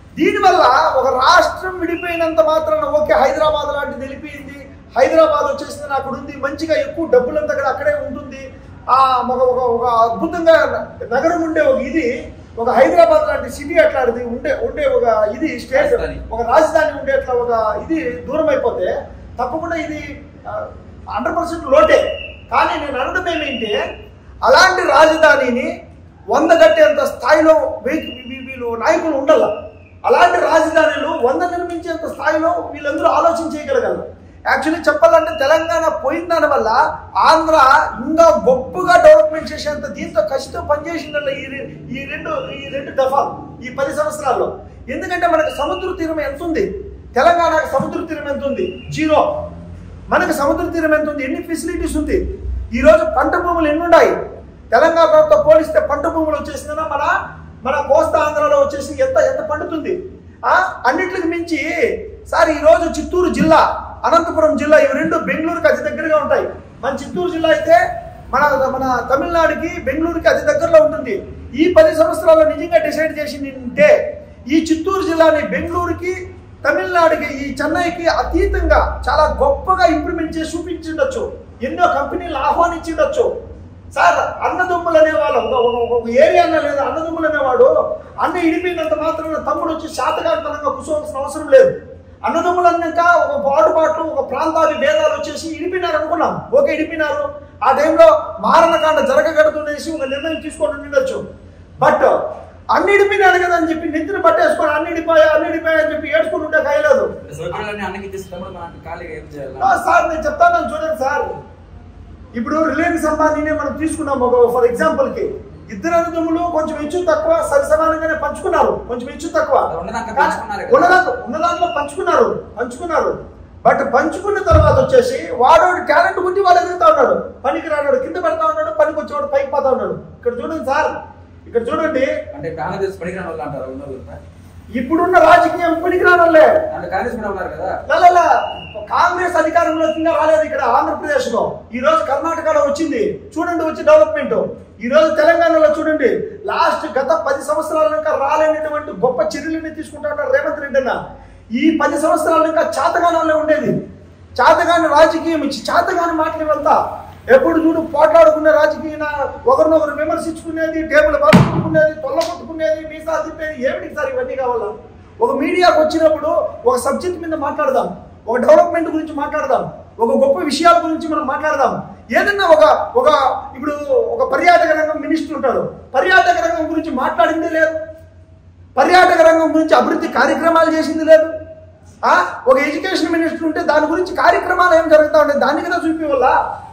S2: దీనివల్ల ఒక రాష్ట్రం విడిపోయినంత మాత్రాన ఓకే హైదరాబాద్ లాంటిది వెళ్ళిపోయింది హైదరాబాద్ వచ్చేసింది అక్కడ ఉంది మంచిగా ఎక్కువ డబ్బులంతా కూడా అక్కడే ఉంటుంది ఆ ఒక ఒక ఒక అద్భుతంగా నగరం ఉండే ఒక ఇది ఒక హైదరాబాద్ లాంటి సిటీ అట్లాంటిది ఉండే ఉండే ఒక ఇది స్టేట్
S1: రాజధాని.
S2: ఒక రాజధాని ఉండే అట్లా ఒక ఇది దూరం అయిపోతే తప్పకుండా ఇది హండ్రెడ్ పర్సెంట్ లోటే కానీ నేను అనడం ఏమిటంటే అలాంటి రాజధానిని వంద కట్టేంత స్థాయిలో వీ- వీ- వీళ్ళు నాయకులు ఉండాల అలాంటి రాజధానులు వంద నిర్మించేంత స్థాయిలో వీళ్ళందరూ ఆలోచన చేయగలగాలి యాక్చువల్లీ చెప్పాలంటే తెలంగాణ పోయిన దాని వల్ల ఆంధ్ర ఇంకా గొప్పగా డెవలప్మెంట్ చేసేంత దీంతో కష్టం పనిచేసిందల్ల ఈ రె- ఈ రెండు ఈ రెండు దఫాలు ఈ పది సంవత్సరాల్లో ఎందుకంటే మనకు సముద్ర తీరం ఎంత ఉంది తెలంగాణకు సముద్ర తీరం ఎంత ఉంది జీరో మనకి సముద్ర తీరం ఎంత ఉంది ఎన్ని ఫెసిలిటీస్ ఉంది ఈ రోజు పంట భూములు ఎన్ని ఉన్నాయి తెలంగాణతో పోలిస్తే పంట భూములు వచ్చేసిందన్నా మన మన కోస్తా ఆంధ్రాలో వచ్చేసి ఎంత ఎంత పండుతుంది ఆ అన్నిటికి మించి సార్ ఈ రోజు చిత్తూరు జిల్లా అనంతపురం జిల్లా ఇవి రెండు బెంగళూరుకి అతి దగ్గరగా ఉంటాయి మన చిత్తూరు జిల్లా అయితే మన మన తమిళనాడుకి బెంగళూరుకి అతి దగ్గరలో ఉంటుంది ఈ పది సంవత్సరాల్లో నిజంగా డిసైడ్ చేసింది ఉంటే ఈ చిత్తూరు జిల్లాని బెంగళూరుకి తమిళనాడుకి ఈ చెన్నైకి అతీతంగా చాలా గొప్పగా ఇంప్లిమెంట్ చేసి చూపించిండొచ్చు ఎన్నో కంపెనీలు ఆహ్వానించిండొచ్చు సార్ అన్నదమ్ములు అనేవాళ్ళు ఒక ఒక- ఒక ఏరియా అన్న లేదా అన్నదమ్ములు అనేవాడు అన్న ఇడిపోయినంత మాత్రం తమ్ముడు వచ్చి శాతకాంతరంగా కూర్చోవలసిన అవసరం లేదు అన్నదమ్ములు అన్నాక ఒక పాటుపాట్లు ఒక ప్రాంతాలు భేదాలు వచ్చేసి ఇడిపినారు అనుకున్నాం ఓకే ఇడిపినారు ఆ టైంలో మారణకాండ జరగగడుతుండేసి ఒక నిర్ణయం తీసుకొని ఉండొచ్చు బట్ అన్ని ఇడిపినాడు కదా అని చెప్పి నెత్తిన పట్టేసుకొని అన్ని ఇడిపోయా అన్ని ఇడిపోయా అని చెప్పి ఏడ్చుకుని ఉంటే కాయలేదు
S1: సౌకర్యాలన్నీ అన్నకి ఇచ్చేసినప్పుడు మనం ఖాళీగా ఏం
S2: ఆ,
S1: చేయాలి
S2: సార్ నేను చెప్తాను చూడండి సార్ ఇప్పుడు రిలయన్స్ అంబానీనే మనం తీసుకున్నాం ఒక ఫర్ ఎగ్జాంపుల్ కి ఇద్దరు అన్నదమ్ములు కొంచెం హెచ్చు తక్కువ సరి సమానంగానే పంచుకున్నారు కొంచెం హెచ్చు తక్కువ
S1: ఉన్నదాంట్లో
S2: కానీ
S1: పంచుకున్నారు కదా.
S2: ఉన్నదాంట్లో ఉన్నదాంట్లో పంచుకున్నారు పంచుకున్నారు బట్ పంచుకున్న తర్వాత వచ్చేసి వాడు టాలెంట్ గురించి వాడు ఎదుగుతా ఉన్నాడు పనికి రానాడు కింద పెడతా ఉన్నాడు పనికి వచ్చేవాడు పైకి పోతా ఉన్నాడు ఇక్కడ చూడండి సార్ ఇక్కడ చూడండి
S1: అంటే కాంగ్రెస్ పనికిరాని వాళ్ళు అంటారు ఉన్నదంతా
S2: ఇప్పుడున్న రాజకీయం పనికి రానోళ్ళే
S1: అంటే కాంగ్రెస్ కూడా ఉన్నారు కదా
S2: లలల, కాంగ్రెస్ అధికారంలోకి ఇంకా రాలేదు ఇక్కడ ఆంధ్రప్రదేశ్ లో ఈ రోజు కర్ణాటకలో వచ్చింది చూడండి వచ్చి డెవలప్మెంట్ ఈ రోజు తెలంగాణలో చూడండి లాస్ట్ గత పది సంవత్సరాల ఇంకా రాలేనటువంటి గొప్ప చర్యలని తీసుకుంటాడు రేవంత్ రెడ్డి అన్న ఈ పది సంవత్సరాల ఇంకా చాతగానంలో ఉండేది చాతగాని రాజకీయం ఇచ్చి చాతగాని మాటలు వెళ్తా ఎప్పుడు చూడు పోట్లాడుకునే రాజకీయ ఒకరినొకరు విమర్శించుకునేది టేబుల్ బాగుకునేది తొల్లగొట్టుకునేది మీసా తిప్పేది ఏమిటి సార్ ఇవన్నీ కావాలా ఒక మీడియాకు వచ్చినప్పుడు ఒక సబ్జెక్ట్ మీద మాట్లాడదాం ఒక డెవలప్మెంట్ గురించి మాట్లాడదాం ఒక గొప్ప విషయాల గురించి మనం మాట్లాడదాం ఏదన్నా ఒక ఒక ఇప్పుడు ఒక పర్యాటక రంగం మినిస్టర్ ఉంటాడు పర్యాటక రంగం గురించి మాట్లాడిందే లేదు పర్యాటక రంగం గురించి అభివృద్ధి కార్యక్రమాలు చేసింది లేదు ఆ? ఒక ఎడ్యుకేషన్ మినిస్టర్ ఉంటే దాని గురించి కార్యక్రమాలు ఏం జరుగుతా ఉంటాయి దాన్ని కదా చూపివల్ల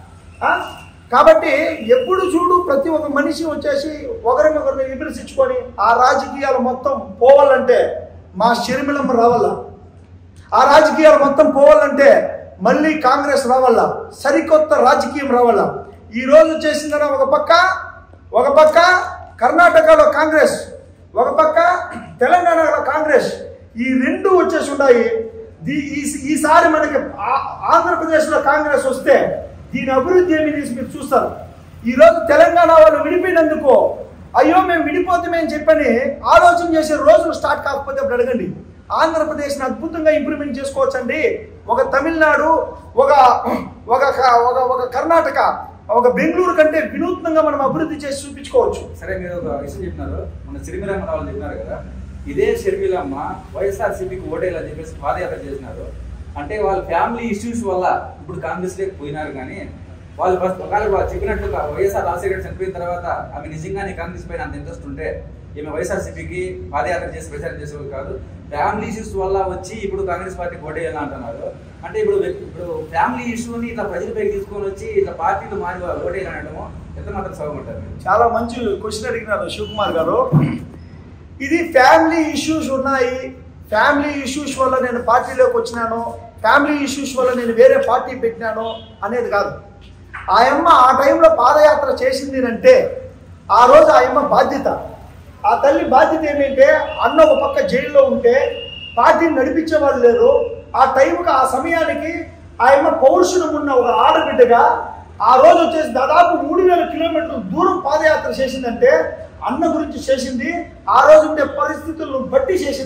S2: కాబట్టి ఎప్పుడు చూడు ప్రతి ఒక్క మనిషి వచ్చేసి ఒకరినొకరిని విమర్శించుకొని ఆ రాజకీయాలు మొత్తం పోవాలంటే మా షర్మిలమ్మ రావాల ఆ రాజకీయాలు మొత్తం పోవాలంటే మళ్ళీ కాంగ్రెస్ రావాల సరికొత్త రాజకీయం రావాల ఈ రోజు చేసిందన ఒక పక్క ఒక పక్క కర్ణాటకలో కాంగ్రెస్ ఒక పక్క తెలంగాణలో కాంగ్రెస్ ఈ రెండు వచ్చేసి ఉన్నాయి దీ- ఈ- ఈసారి మనకి ఆ- ఆంధ్రప్రదేశ్లో కాంగ్రెస్ వస్తే దీని అభివృద్ధి ఏమి తీసి మీరు చూస్తారు ఈ రోజు తెలంగాణ వాళ్ళు విడిపోయినందుకు అయ్యో మేము విడిపోతామే అని చెప్పని ఆలోచన చేసే రోజులు స్టార్ట్ కాకపోతే అప్పుడు అడగండి ఆంధ్రప్రదేశ్ని అద్భుతంగా ఇంప్లిమెంట్ చేసుకోవచ్చండి ఒక తమిళనాడు ఒక ఒక క- ఒక ఒక కర్ణాటక ఒక బెంగళూరు కంటే వినూత్నంగా మనం అభివృద్ధి చేసి చూపించుకోవచ్చు
S1: సరే మీరు ఒక విషయం చెప్పినారు మన సిరిమిలమ్మ వాళ్ళు చెప్పినారు కదా ఇదే షర్మిలమ్మ వైఎస్ఆర్సీపీకి ఓటేయాలని చెప్పేసి పాదయాత్ర చేసినారు అంటే వాళ్ళ ఫ్యామిలీ ఇష్యూస్ వల్ల ఇప్పుడు కాంగ్రెస్ లేక పోయినారు కానీ వాళ్ళు ఫస్ట్ ఒకవేళ వాళ్ళు చెప్పినట్లుగా వైఎస్ఆర్ రాజశేఖర్ చనిపోయిన తర్వాత ఆమె నిజంగానే కాంగ్రెస్ పైన అంత ఇంట్రెస్ట్ ఉంటే ఈమె వైఎస్ఆర్సీపీకి పాదయాత్ర చేసి ప్రచారం చేసేవాళ్ళు కాదు ఫ్యామిలీ ఇష్యూస్ వల్ల వచ్చి ఇప్పుడు కాంగ్రెస్ పార్టీకి ఓటేయాలని అంటున్నారు అంటే ఇప్పుడు వ్యక్తి- ఇప్పుడు ఫ్యామిలీ ఇష్యూని ఇట్లా ప్రజలపైకి తీసుకొని వచ్చి ఇట్లా పార్టీలు మారి ఓటేయాలనడము ఎంత మాత్రం సగం ఉంటారు మీరు
S2: చాలా మంచి క్వశ్చన్ అడిగినారు శివకుమార్ గారు ఇది ఫ్యామిలీ ఇష్యూస్ ఉన్నాయి ఫ్యామిలీ ఇష్యూస్ వల్ల నేను పార్టీలోకి వచ్చినాను ఫ్యామిలీ ఇష్యూస్ వల్ల నేను వేరే పార్టీ పెట్టినాను అనేది కాదు ఆ అమ్మ ఆ టైంలో పాదయాత్ర చేసింది అంటే ఆ రోజు ఆ అమ్మ బాధ్యత ఆ తల్లి బాధ్యత ఏమిటంటే అన్న ఒక పక్క జైల్లో ఉంటే పార్టీని నడిపించే వాళ్ళు లేరు ఆ టైంకి ఆ సమయానికి ఆ అమ్మ పౌరుషుడు ఉన్న ఒక ఆడబిడ్డగా ఆ రోజు వచ్చేసి దాదాపు మూడు వేల కిలోమీటర్ల దూరం పాదయాత్ర చేసిందంటే అన్న గురించి చేసింది ఆ రోజు ఉండే పరిస్థితులను బట్టి చేసింది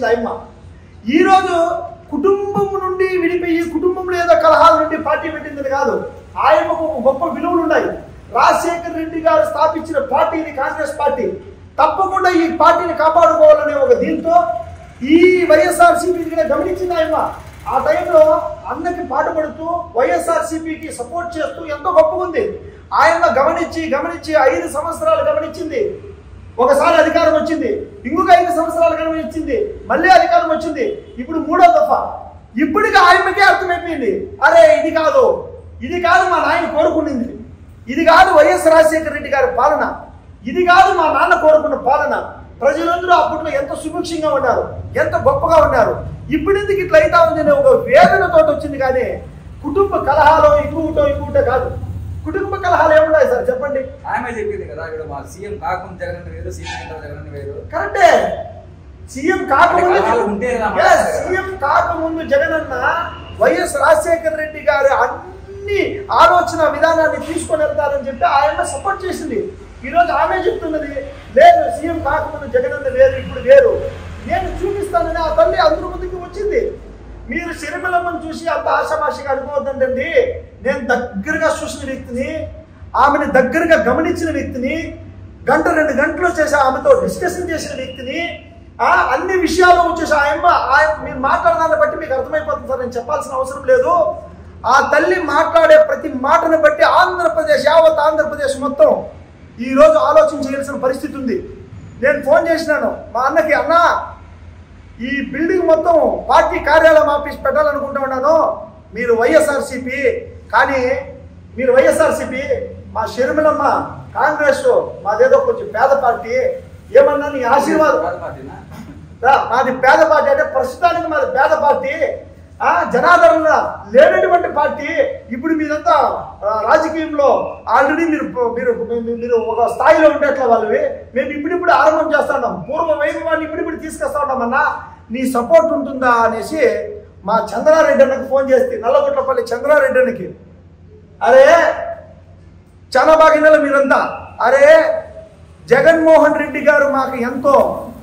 S2: చేసింది ఆయమ్మ ఈరోజు కుటుంబం నుండి విడిపోయి కుటుంబంలో ఏదో కలహాల నుండి పార్టీ పెట్టిందని కాదు ఆయమ్మకు ఒక గొప్ప విలువలు ఉన్నాయి రాజశేఖర్ రెడ్డి గారు స్థాపించిన పార్టీని కాంగ్రెస్ పార్టీ తప్పకుండా ఈ పార్టీని కాపాడుకోవాలనే ఒక దీంతో ఈ వైఎస్ఆర్ సిపిని గమనించింది ఆయమ్మ ఆ టైంలో అన్నకి పాటుపడుతూ వైఎస్ఆర్ సిపికి సపోర్ట్ చేస్తూ ఎంతో గొప్పగా ఉంది ఆయన గమనించి గమనించి ఐదు సంవత్సరాలు గమనించింది ఒకసారి అధికారం వచ్చింది ఇంకొక ఐదు సంవత్సరాలు గమనించింది మళ్ళీ అధికారం వచ్చింది ఇప్పుడు మూడో దఫా ఇప్పటికి ఆయనకే అర్థమైపోయింది అరే ఇది కాదు ఇది కాదు మా నాయన కోరుకునింది ఇది కాదు వైఎస్ రాజశేఖర రెడ్డి గారి పాలన ఇది కాదు మా నాన్న కోరుకున్న పాలన ప్రజలందరూ అప్పట్లో ఎంత సుభిక్షంగా ఉన్నారు ఎంత గొప్పగా ఉన్నారు ఇప్పుడు ఎందుకు ఇట్లా అవుతా ఉంది అనే ఒక వేదనతో వచ్చింది కానీ కుటుంబ కలహాలు ఇంకొకటో ఇంకొకటో కాదు కుటుంబ కలహాలు ఏమున్నాయి సార్ చెప్పండి
S1: ఆమె చెప్పింది కదా ఇక్కడ మా సీఎం కాకుండా జగన్ వేరు సీఎం అయిన తర్వాత జగన్ వేరు
S2: కరెక్టే సీఎం కాకముందు
S1: అంటే కలహాలు ఉంటే కదా
S2: Yes, సీఎం కాకముందు జగనన్న వైఎస్ రాజశేఖర రెడ్డి గారు అన్ని ఆలోచన విధానాన్ని తీసుకొని వెళ్తారని చెప్పి ఆయన సపోర్ట్ చేసింది ఈరోజు ఆమె చెప్తున్నది లేదు సీఎం కాకముందు జగనన్న వేరు ఇప్పుడు వేరు నేను చూపిస్తానని ఆ తల్లి అందరి ముందుకు వచ్చింది మీరు శరిమలమ్మను చూసి అంత ఆశామాషిగా అనుకోవద్దండి నేను దగ్గరగా చూసిన వ్యక్తిని ఆమెను దగ్గరగా గమనించిన వ్యక్తిని గంట రెండు గంటలు చేసి ఆమెతో డిస్కషన్ చేసిన వ్యక్తిని ఆ అన్ని విషయాలు వచ్చేసి ఆయమ్మ ఆయన మీరు మాట్లాడదాన్ని బట్టి మీకు అర్థమైపోతుంది సార్ నేను చెప్పాల్సిన అవసరం లేదు ఆ తల్లి మాట్లాడే ప్రతి మాటను బట్టి ఆంధ్రప్రదేశ్ యావత్ ఆంధ్రప్రదేశ్ మొత్తం ఈ రోజు ఆలోచన చేయాల్సిన పరిస్థితి ఉంది నేను ఫోన్ చేసినాను మా అన్నకి అన్న ఈ బిల్డింగ్ మొత్తం పార్టీ కార్యాలయం ఆఫీస్ పెట్టాలనుకుంటా ఉన్నాను మీరు వైఎస్ఆర్సిపి కానీ మీరు వైఎస్ఆర్సిపి మా షర్మిలమ్మ కాంగ్రెస్ మాదేదో కొంచెం పేద పార్టీ ఏమన్నా నీ ఆశీర్వాదం
S1: కాదు పార్టీనా?
S2: రా, మాది పేద పార్టీ అంటే ప్రస్తుతానికి మాది పేద పార్టీ ఆ జనాదరణ లేనటువంటి పార్టీ ఇప్పుడు మీరంతా ఆ, రాజకీయంలో ఆల్రెడీ మీరు మీరు మీరు- మీరు ఒక స్థాయిలో ఉండేట్ల వాళ్ళవి మేము ఇప్పుడిప్పుడు ఆరంభం చేస్తున్నాం పూర్వ వైభవాన్ని ఇప్పుడిప్పుడు తీసుకొస్తా ఉన్నామన్నా నీ సపోర్ట్ ఉంటుందా అనేసి మా చంద్రారెడ్డి అన్నకు ఫోన్ చేస్తే నల్లగొట్లపల్లి చంద్రారెడ్డి అన్నకి అరే చాలా బాగా వినాలి మీరంతా అరే జగన్మోహన్ రెడ్డి గారు మాకు ఎంతో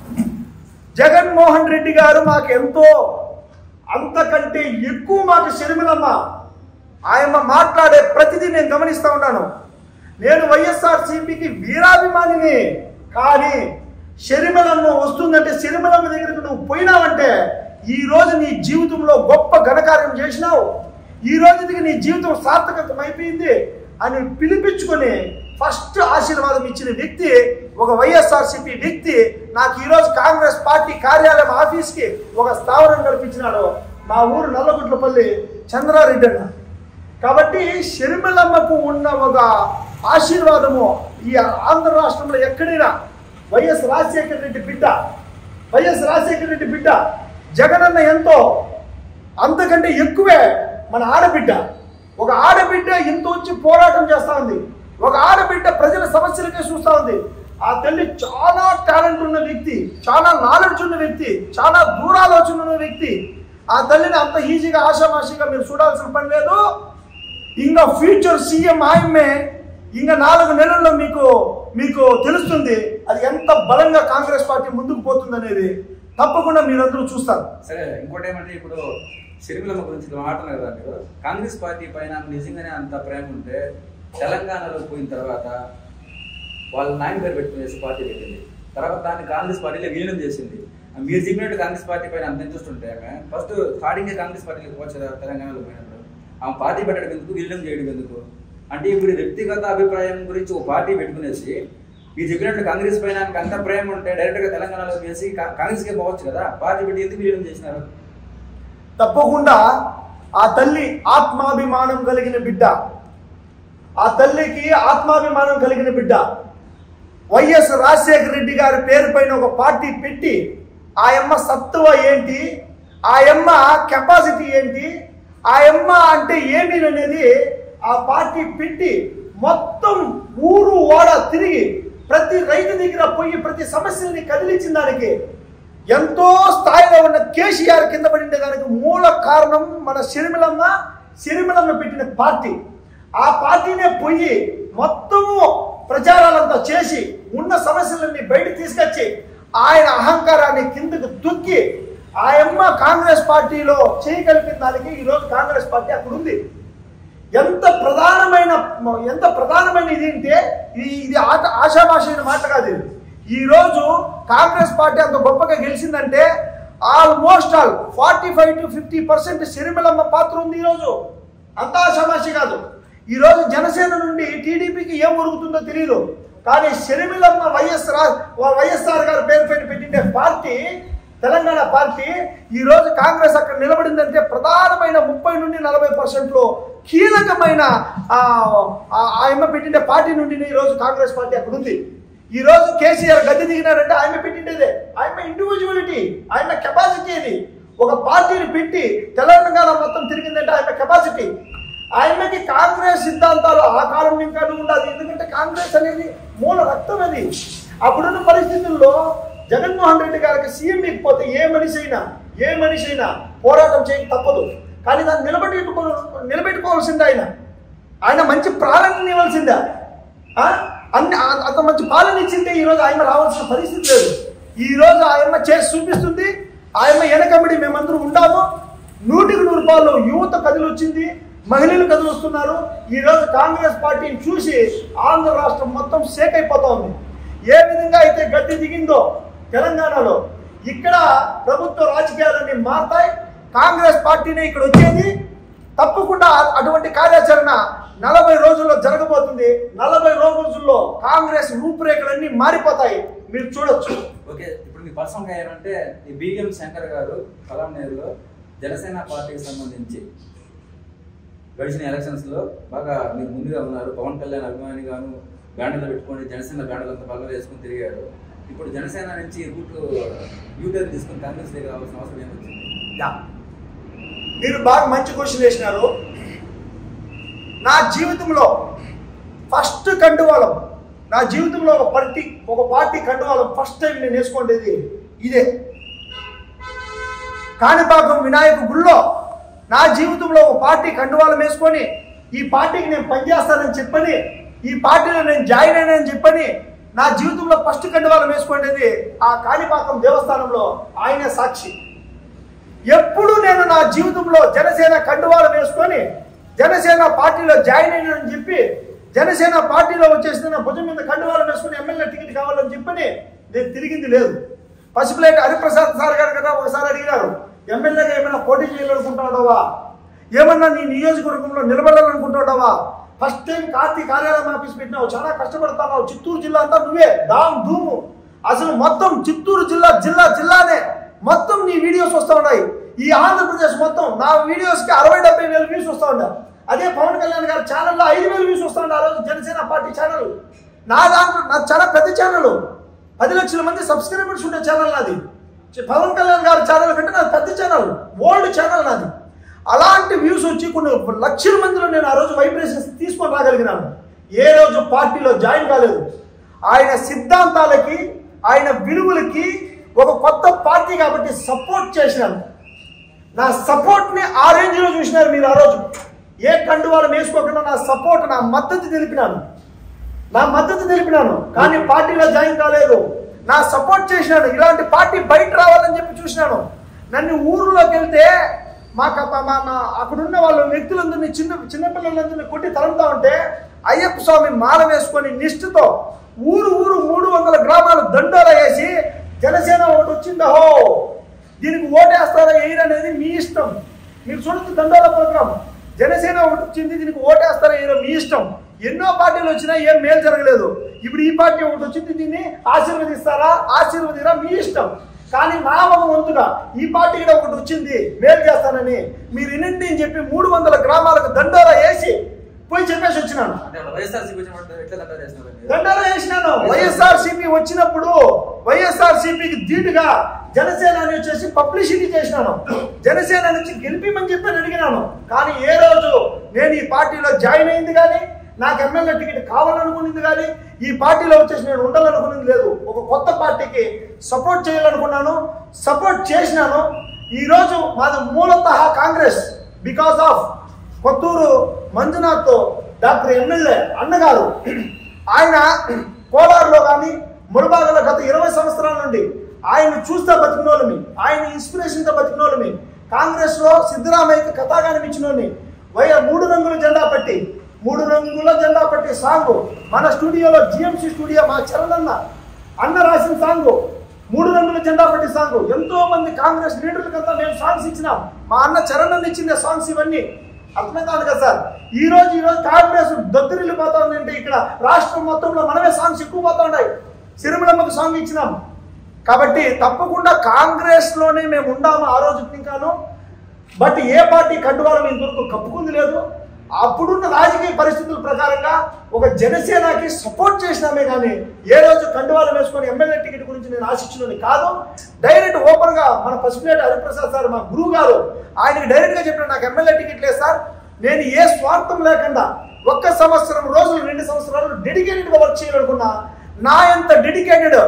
S2: జగన్మోహన్ రెడ్డి గారు మాకు ఎంతో అంతకంటే ఎక్కువ మాకు శర్మిలమ్మ ఆయమ్మ మాట్లాడే ప్రతిదీ నేను గమనిస్తా ఉన్నాను నేను వైఎస్ఆర్ సిపికి వీరాభిమానిని కానీ శరిమలమ్మ వస్తుందంటే శరిమలమ్మ దగ్గరికి నువ్వు పోయినావంటే ఈ రోజు నీ జీవితంలో గొప్ప ఘనకార్యం చేసినావు ఈ రోజుకి నీ జీవితం సార్థకతం అయిపోయింది అని పిలిపించుకొని ఫస్ట్ ఆశీర్వాదం ఇచ్చిన వ్యక్తి ఒక వైఎస్ఆర్సిపి వ్యక్తి నాకు ఈరోజు కాంగ్రెస్ పార్టీ కార్యాలయం ఆఫీస్కి ఒక స్థావరం కల్పించినాడు మా ఊరు నల్లగుట్లపల్లి చంద్రారెడ్డి అన్న కాబట్టి షర్మిలమ్మకు ఉన్న ఒక ఆశీర్వాదము ఈ ఆంధ్ర రాష్ట్రంలో ఎక్కడైనా వైఎస్ రాజశేఖర రెడ్డి బిడ్డ వైఎస్ రాజశేఖర రెడ్డి బిడ్డ జగనన్న ఎంతో అంతకంటే ఎక్కువే మన ఆడబిడ్డ ఒక ఆడబిడ్డ ఇంత వచ్చి పోరాటం చేస్తా ఉంది ఒక ఆడబిడ్డ ప్రజల సమస్యలకే చూస్తా ఉంది ఆ తల్లి చాలా టాలెంట్ ఉన్న వ్యక్తి చాలా నాలెడ్జ్ ఉన్న వ్యక్తి చాలా దూరాలోచన ఉన్న వ్యక్తి ఆ తల్లిని అంత ఈజీగా ఆషామాషిగా మీరు చూడాల్సిన పని లేదు ఇంకా ఫ్యూచర్ సీఎం ఆయమ్మే ఇంకా నాలుగు నెలల్లో మీకు మీకు తెలుస్తుంది అది ఎంత బలంగా కాంగ్రెస్ పార్టీ ముందుకు పోతుంది అనేది తప్పకుండా మీరందరూ చూస్తారు
S1: సరే ఇంకోటి ఏమంటే ఇప్పుడు షర్మిలమ్మ గురించి మాట్లాడారు కదా మీరు కాంగ్రెస్ పార్టీ పైన నిజంగానే అంత ప్రేమ ఉంటే తెలంగాణలో పోయిన తర్వాత వాళ్ళ నాయన పేరు పెట్టుకునేసి పార్టీ పెట్టింది తర్వాత దాన్ని కాంగ్రెస్ పార్టీలో విలీనం చేసింది మీరు చెప్పినట్టు కాంగ్రెస్ పార్టీ పైన అంత ఇంట్రెస్ట్ ఉంటే ఆమె ఫస్ట్ స్టార్టింగ్ కాంగ్రెస్ పార్టీకి పోవచ్చు కదా తెలంగాణలో పోయినప్పుడు ఆమె పార్టీ పెట్టడం ఎందుకు విలీనం చేయడం ఎందుకు అంటే ఇప్పుడు వ్యక్తిగత అభిప్రాయం గురించి ఒక పార్టీ పెట్టుకునేసి మీరు చెప్పినట్టు కాంగ్రెస్ పైన ఆమెకు అంత ప్రేమ ఉంటే డైరెక్ట్ గా తెలంగాణలో వేసి కా- కాంగ్రెస్కే పోవచ్చు కదా పార్టీ పెట్టి ఎందుకు విలీనం చేసినారు
S2: తప్పకుండా ఆ తల్లి ఆత్మాభిమానం కలిగిన బిడ్డ ఆ తల్లికి ఆత్మాభిమానం కలిగిన బిడ్డ వైఎస్ రాజశేఖర రెడ్డి గారి పేరు పైన ఒక పార్టీ పెట్టి ఆయమ్మ సత్తువ ఏంటి ఆయమ్మ కెపాసిటీ ఏంటి ఆయమ్మ అంటే ఏమి అనేది ఆ పార్టీ పెట్టి మొత్తం ఊరు ఓడ తిరిగి ప్రతి రైతు దగ్గర పోయి ప్రతి సమస్యని కదిలించిన దానికి ఎంతో స్థాయిలో ఉన్న కేసీఆర్ కింద పడిండే దానికి మూల కారణం మన సిరిమిలమ్మ సిరిమిలమ్మ పెట్టిన పార్టీ ఆ పార్టీనే పోయి మొత్తము ప్రచారాలంతా చేసి ఉన్న సమస్యలన్నీ బయట తీసుకొచ్చి ఆయన అహంకారాన్ని కిందకు దుక్కి ఆ అమ్మ కాంగ్రెస్ పార్టీలో చేయి కలిపిన దానికి ఈరోజు కాంగ్రెస్ పార్టీ అక్కడ ఉంది ఎంత ప్రధానమైన ఎంత ప్రధానమైన ఇది అంటే ఇది ఇది ఆట ఆశామాషైన మాట కాదు ఇది ఈ రోజు కాంగ్రెస్ పార్టీ అంత గొప్పగా గెలిచిందంటే almost all forty five to fifty percent Sirimalamma పాత్ర ఉంది ఈరోజు అంత ఆశామాషి కాదు ఈ రోజు జనసేన నుండి టీడీపీకి ఏం ఉరుగుతుందో తెలియదు కానీ షర్మిలమ్మ వైఎస్ రా- వైఎస్ఆర్ గారి పేరు పైన పెట్టిండే పార్టీ తెలంగాణ పార్టీ ఈ రోజు కాంగ్రెస్ అక్కడ నిలబడిందంటే ప్రధానమైన ముప్పై నుండి నలభై పర్సెంట్లో కీలకమైన ఆ, ఆ ఆయమ్మ పెట్టిండే పార్టీ నుండి ఈ రోజు కాంగ్రెస్ పార్టీ అక్కడ ఉంది ఈ రోజు కేసీఆర్ గద్దె దిగినారంటే ఆయన పెట్టిండేదే ఆయన ఇండివిజువలిటీ ఆయన కెపాసిటీ ఇది ఒక పార్టీని పెట్టి తెలంగాణ మొత్తం తిరిగిందంటే ఆయన కెపాసిటీ ఆయనకి కాంగ్రెస్ సిద్ధాంతాలు ఆ కాలం ఇంకానే ఉండాలి ఎందుకంటే కాంగ్రెస్ అనేది మూల రక్తం అది అప్పుడున్న పరిస్థితుల్లో జగన్మోహన్ రెడ్డి గారికి సీఎం ఇకపోతే ఏ మనిషి అయినా ఏ మనిషి అయినా పోరాటం చేయక తప్పదు కానీ దాన్ని నిలబెట్టుకో నిలబెట్టుకోవాల్సిందే ఆయన ఆయన మంచి పాలన ఇవ్వాల్సిందా ఆ? అన్ని ఆ- అంత మంచి పాలన ఇచ్చిందే ఈరోజు ఆయన రావాల్సిన పరిస్థితి లేదు ఈ రోజు ఆయమ్మ చేసి చూపిస్తుంది ఆయమ్మ వెనకబడి మేమందరం ఉండాము నూటికి నూరు రూపాయలు యువత కదిలి వచ్చింది మహిళలు కదిలి వస్తున్నారు ఈ రోజు కాంగ్రెస్ పార్టీని చూసి ఆంధ్ర రాష్ట్రం మొత్తం షేక్ అయిపోతా ఉంది ఏ విధంగా అయితే గడ్డి దిగిందో తెలంగాణలో ఇక్కడ ప్రభుత్వ రాజకీయాలన్నీ మారుతాయి కాంగ్రెస్ పార్టీనే ఇక్కడ వచ్చేది తప్పకుండా అటువంటి కార్యాచరణ నలభై రోజుల్లో జరగబోతుంది నలభై రోజుల్లో కాంగ్రెస్ రూపురేఖలన్నీ మారిపోతాయి మీరు చూడొచ్చు
S1: ఓకే ఇప్పుడు మీ పర్సనల్గా ఏంటంటే ఈ బిఎం శంకర్ గారు కలాం నేరులో జనసేన పార్టీకి సంబంధించి గడిచిన ఎలక్షన్స్ లో బాగా మీరు ముందుగా ఉన్నారు పవన్ కళ్యాణ్ అభిమానిగాను బ్యాండ్లు పెట్టుకొని జనసేన బ్యాండ్లు అంతా బాగా వేసుకొని తిరిగారు ఇప్పుడు జనసేన నుంచి రూట్ యూటర్న్ తీసుకుని కాంగ్రెస్ దగ్గర రావాల్సిన అవసరం ఏమొచ్చింది
S2: యా. మీరు బాగా మంచి క్వశ్చన్ వేసినారు నా జీవితంలో ఫస్ట్ కండువాలం నా జీవితంలో ఒక పార్టీ ఒక పార్టీ కండువాలం ఫస్ట్ టైం నేను వేసుకునేది ఇదే కాణిపాకం వినాయక గుళ్ళో నా జీవితంలో ఒక పార్టీ కండువాలం వేసుకొని ఈ పార్టీకి నేను పనిచేస్తానని చెప్పని ఈ పార్టీలో నేను జాయిన్ అయినని చెప్పని నా జీవితంలో ఫస్ట్ కండువాలం వేసుకునేది ఆ కాణిపాకం దేవస్థానంలో ఆయనే సాక్షి ఎప్పుడు నేను నా జీవితంలో జనసేన కండువాలు వేసుకొని జనసేన పార్టీలో జాయిన్ అయినని చెప్పి జనసేన పార్టీలో వచ్చేసిన భుజం మీద కండువాలు వేసుకుని ఎమ్మెల్యే టికెట్ కావాలని చెప్పని నేను తిరిగింది లేదు పసిపిలేటి హరిప్రసాద్ సార్ గారు కదా ఒకసారి అడిగినారు ఎమ్మెల్యేగా ఏమైనా పోటీ చేయాలనుకుంటున్నావా ఏమన్నా నీ నియోజకవర్గంలో నిలబడాలనుకుంటున్నావా ఫస్ట్ టైం కార్తీ కార్యాలయం ఆఫీస్ పెట్టినావు చాలా కష్టపడుతున్నావు చిత్తూరు జిల్లా అంతా నువ్వే దామ్ ధూము అసలు మొత్తం చిత్తూరు జిల్లా జిల్లా జిల్లానే మొత్తం నీ వీడియోస్ వస్తూ ఉన్నాయి ఈ ఆంధ్రప్రదేశ్ మొత్తం నా వీడియోస్ కి అరవై డెబ్బై వేలు వ్యూస్ వస్తూ ఉన్నాయి అదే పవన్ కళ్యాణ్ గారి ఛానల్లో ఐదు వేలు వ్యూస్ వస్తూ ఉన్నాయి ఆ రోజు జనసేన పార్టీ ఛానల్ నా దాంట్లో నా చాలా పెద్ద ఛానల్ పది లక్షల మంది సబ్స్క్రైబర్స్ ఉండే ఛానల్ నాది చి- పవన్ కళ్యాణ్ గారి ఛానల్ కంటే నాది పెద్ద ఛానల్ ఓల్డ్ ఛానల్ నాది అలాంటి వ్యూస్ వచ్చి కొన్ని లక్షల మందిలో నేను ఆ రోజు వైబ్రేషన్స్ తీసుకొని రాగలిగినాను ఏ రోజు పార్టీలో జాయిన్ కాలేదు ఆయన సిద్ధాంతాలకి ఆయన విలువలకి ఒక కొత్త పార్టీ కాబట్టి సపోర్ట్ చేసినాను నా సపోర్ట్ ని ఆ రేంజ్ లో చూసినారు మీరు ఆ రోజు ఏ కండువాలు వేసుకోకుండా నా సపోర్ట్ నా మద్దతు తెలిపినాను నా మద్దతు తెలిపినాను కానీ పార్టీలో జాయిన్ కాలేదు నా సపోర్ట్ చేసినాను ఇలాంటి పార్టీ బయట రావాలని చెప్పి చూసినాను నన్ను ఊర్లోకి వెళ్తే మాకు అప్ప- మా మా అక్కడున్న వాళ్ళ వ్యక్తులందరినీ చిన్న చిన్నపిల్లలందరినీ కొట్టి తరంతా ఉంటే అయ్యప్ప స్వామి మాల వేసుకొని నిష్ఠతో ఊరు ఊరు మూడు వందల గ్రామాలు దండోరా వేసి జనసేన ఒకటి వచ్చిందో దీనికి ఓటేస్తారా వేయరనేది మీ ఇష్టం మీరు చూడొచ్చు దండోరా ప్రోగ్రామ్ జనసేన ఒకటి వచ్చింది దీనికి ఓటేస్తారా వేయరో మీ ఇష్టం ఎన్నో పార్టీలు వచ్చినా ఏం మేలు జరగలేదు ఇప్పుడు ఈ పార్టీ ఒకటి వచ్చింది దీన్ని ఆశీర్వదిస్తారా ఆశీర్వదిరా మీ ఇష్టం కానీ నా ఒక వంతుగా ఈ పార్టీ కూడా ఒకటి వచ్చింది మేలు చేస్తానని మీరు వినండి అని చెప్పి మూడు వందల గ్రామాలకు దండోరా వేసి పోయి చెప్పేసి వచ్చినాను
S1: అంటే అలా వైఎస్ఆర్సీపీ వచ్చినప్పుడు ఎట్లా దండాలు చేస్తున్నారు మీరు?
S2: దండాలు వేసినాను వైఎస్ఆర్ సిపి వచ్చినప్పుడు వైఎస్ఆర్ సిపికి ధీటుగా జనసేన అని వచ్చేసి పబ్లిసిటీ చేసినాను జనసేన నుంచి గెలిపిమని చెప్పి నేను అడిగినాను కానీ ఏ రోజు నేను ఈ పార్టీలో జాయిన్ అయింది కానీ నాకు ఎమ్మెల్యే టికెట్ కావాలనుకున్నది కానీ ఈ పార్టీలో వచ్చేసి నేను ఉండాలనుకున్నది లేదు ఒక కొత్త పార్టీకి సపోర్ట్ చేయాలనుకున్నాను సపోర్ట్ చేసినాను ఈ రోజు మాది మూలతః Congress because of Kothur Manjunath doctor MLA అన్నగారు ఆయన కోలారులో కానీ మురబాగలో గత ఇరవై సంవత్సరాల నుండి ఆయన చూస్తే బతికినోళ్ళమి ఆయన ఇన్స్పిరేషన్తో బతికినోళ్ళమి కాంగ్రెస్లో సిద్ధరామయ్యకి కథాగానం ఇచ్చినోని వయ మూడు రంగుల జెండా పట్టి మూడు రంగుల జెండా పట్టి సాంగ్ మన స్టూడియోలో జిఎంసి స్టూడియో మా చరణ్ అన్న అన్న రాసిన సాంగ్ మూడు రంగుల జెండా పట్టి సాంగ్ ఎంతో మంది కాంగ్రెస్ లీడర్లకంతా మేము సాంగ్స్ ఇచ్చినాం మా అన్న చరణ్ అన్న ఇచ్చిన సాంగ్స్ ఇవన్నీ అర్థమైంది కదా సార్ ఈ రోజు ఈ రోజు కాంగ్రెస్ దద్దరిల్లిపోతా ఉందంటే ఇక్కడ రాష్ట్రం మొత్తంలో మనమే సాంగ్స్ ఎక్కువ పోతా ఉన్నాయి సిరిమలమ్మకు సాంగ్ ఇచ్చినాం కాబట్టి తప్పకుండా కాంగ్రెస్ లోనే మేము ఉండాము ఆ రోజు ఇంకాను బట్ ఏ పార్టీ కండువాలం ఇంతవరకు కప్పుకుంది లేదు అప్పుడున్న రాజకీయ పరిస్థితుల ప్రకారంగా ఒక జనసేనకి సపోర్ట్ చేసినామే కానీ ఏ రోజు కండువాలం వేసుకొని ఎమ్మెల్యే టికెట్ గురించి నేను ఆశించినది కాదు డైరెక్ట్ ఓపెన్ గా మన పసుపులేటి హరిప్రసాద్ సార్ మా గురువు గారు ఆయనకి డైరెక్ట్ గా చెప్పిన నాకు ఎమ్మెల్యే టికెట్ లేదు సార్ నేను ఏ స్వార్థం లేకుండా ఒక్క సంవత్సరం రోజులు రెండు సంవత్సరాలు డెడికేటెడ్ గా వర్క్ చేయాలనుకున్నా నా ఎంత డెడికేటెడ్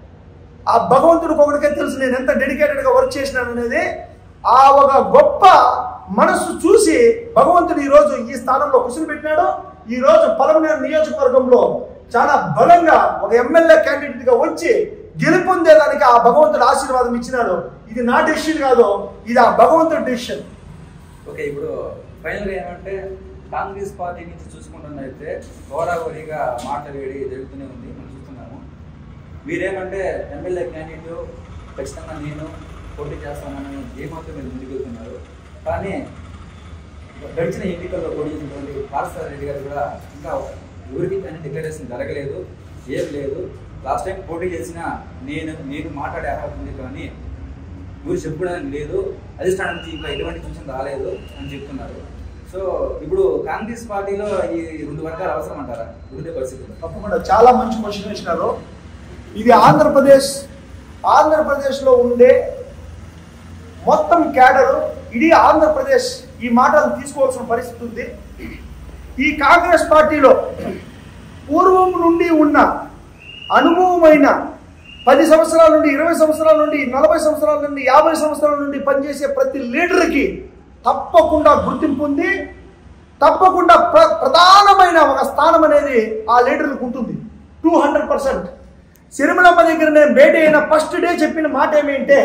S2: ఆ భగవంతుడికి ఒకటికే తెలుసు నేను ఎంత డెడికేటెడ్ గా వర్క్ చేసినాను అనేది ఆ ఒక గొప్ప మనసు చూసి భగవంతుడు ఈ రోజు ఈ స్థానంలో కుసులు పెట్టినాడు ఈ రోజు పలమనేరు నియోజకవర్గంలో చాలా బలంగా ఒక ఎమ్మెల్యే క్యాండిడేట్ గా వచ్చి గెలుపొందేదానికి ఆ భగవంతుడు ఆశీర్వాదం ఇచ్చినాడు ఇది నా డెసిషన్ కాదు ఇది ఆ భగవంతుడి డెసిషన్
S1: ఓకే ఇప్పుడు ఫైనల్గా ఏమంటే కాంగ్రెస్ పార్టీ నుంచి చూసుకుంటున్నైతే గోడాగోడిగా మాటలు వేడి జరుగుతూనే ఉంది మనం చూస్తున్నాము మీరేమంటే ఎమ్మెల్యే క్యాండిడేట్ ఖచ్చితంగా నేను పోటీ చేస్తానని ఏమాత్రం మీరు ముందుకు వెళ్తున్నారు కానీ గడిచిన ఎన్నికల్లో పోటీ చేసినటువంటి పార్సాల రెడ్డి గారు కూడా ఇంకా ఎవరికి కానీ డిక్లరేషన్ జరగలేదు ఏం లేదు లాస్ట్ టైం పోటీ చేసిన నేను నేను మాట్లాడే అర్హత ఉంది కానీ మీరు చెప్పుకోవడానికి లేదు అధిష్టానం నుంచి ఇంకా ఎటువంటి సూచన రాలేదు అని చెప్తున్నారు సో ఇప్పుడు కాంగ్రెస్ పార్టీలో ఈ రెండు వర్గాలు అవసరం అంటారా ఇప్పుడే పరిస్థితుల్లో
S2: తప్పకుండా చాలా మంచి క్వశ్చన్ వేసినారు ఇది ఆంధ్రప్రదేశ్ ఆంధ్రప్రదేశ్లో ఉండే మొత్తం క్యాడరు ఇడీ ఆంధ్రప్రదేశ్ ఈ మాటలు తీసుకోవాల్సిన పరిస్థితి ఉంది ఈ కాంగ్రెస్ పార్టీలో పూర్వం నుండి ఉన్న అనుభవమైన పది సంవత్సరాల నుండి ఇరవై సంవత్సరాల నుండి నలభై సంవత్సరాల నుండి యాభై సంవత్సరాల నుండి పనిచేసే ప్రతి లీడర్కి తప్పకుండా గుర్తింపు ఉంది తప్పకుండా ప్ర ప్రధానమైన ఒక స్థానం అనేది ఆ లీడర్లకు ఉంటుంది టూ హండ్రెడ్ పర్సెంట్ సిరిమలమ్మ దగ్గర నేను భేటీ అయిన ఫస్ట్ డే చెప్పిన మాట ఏమిటంటే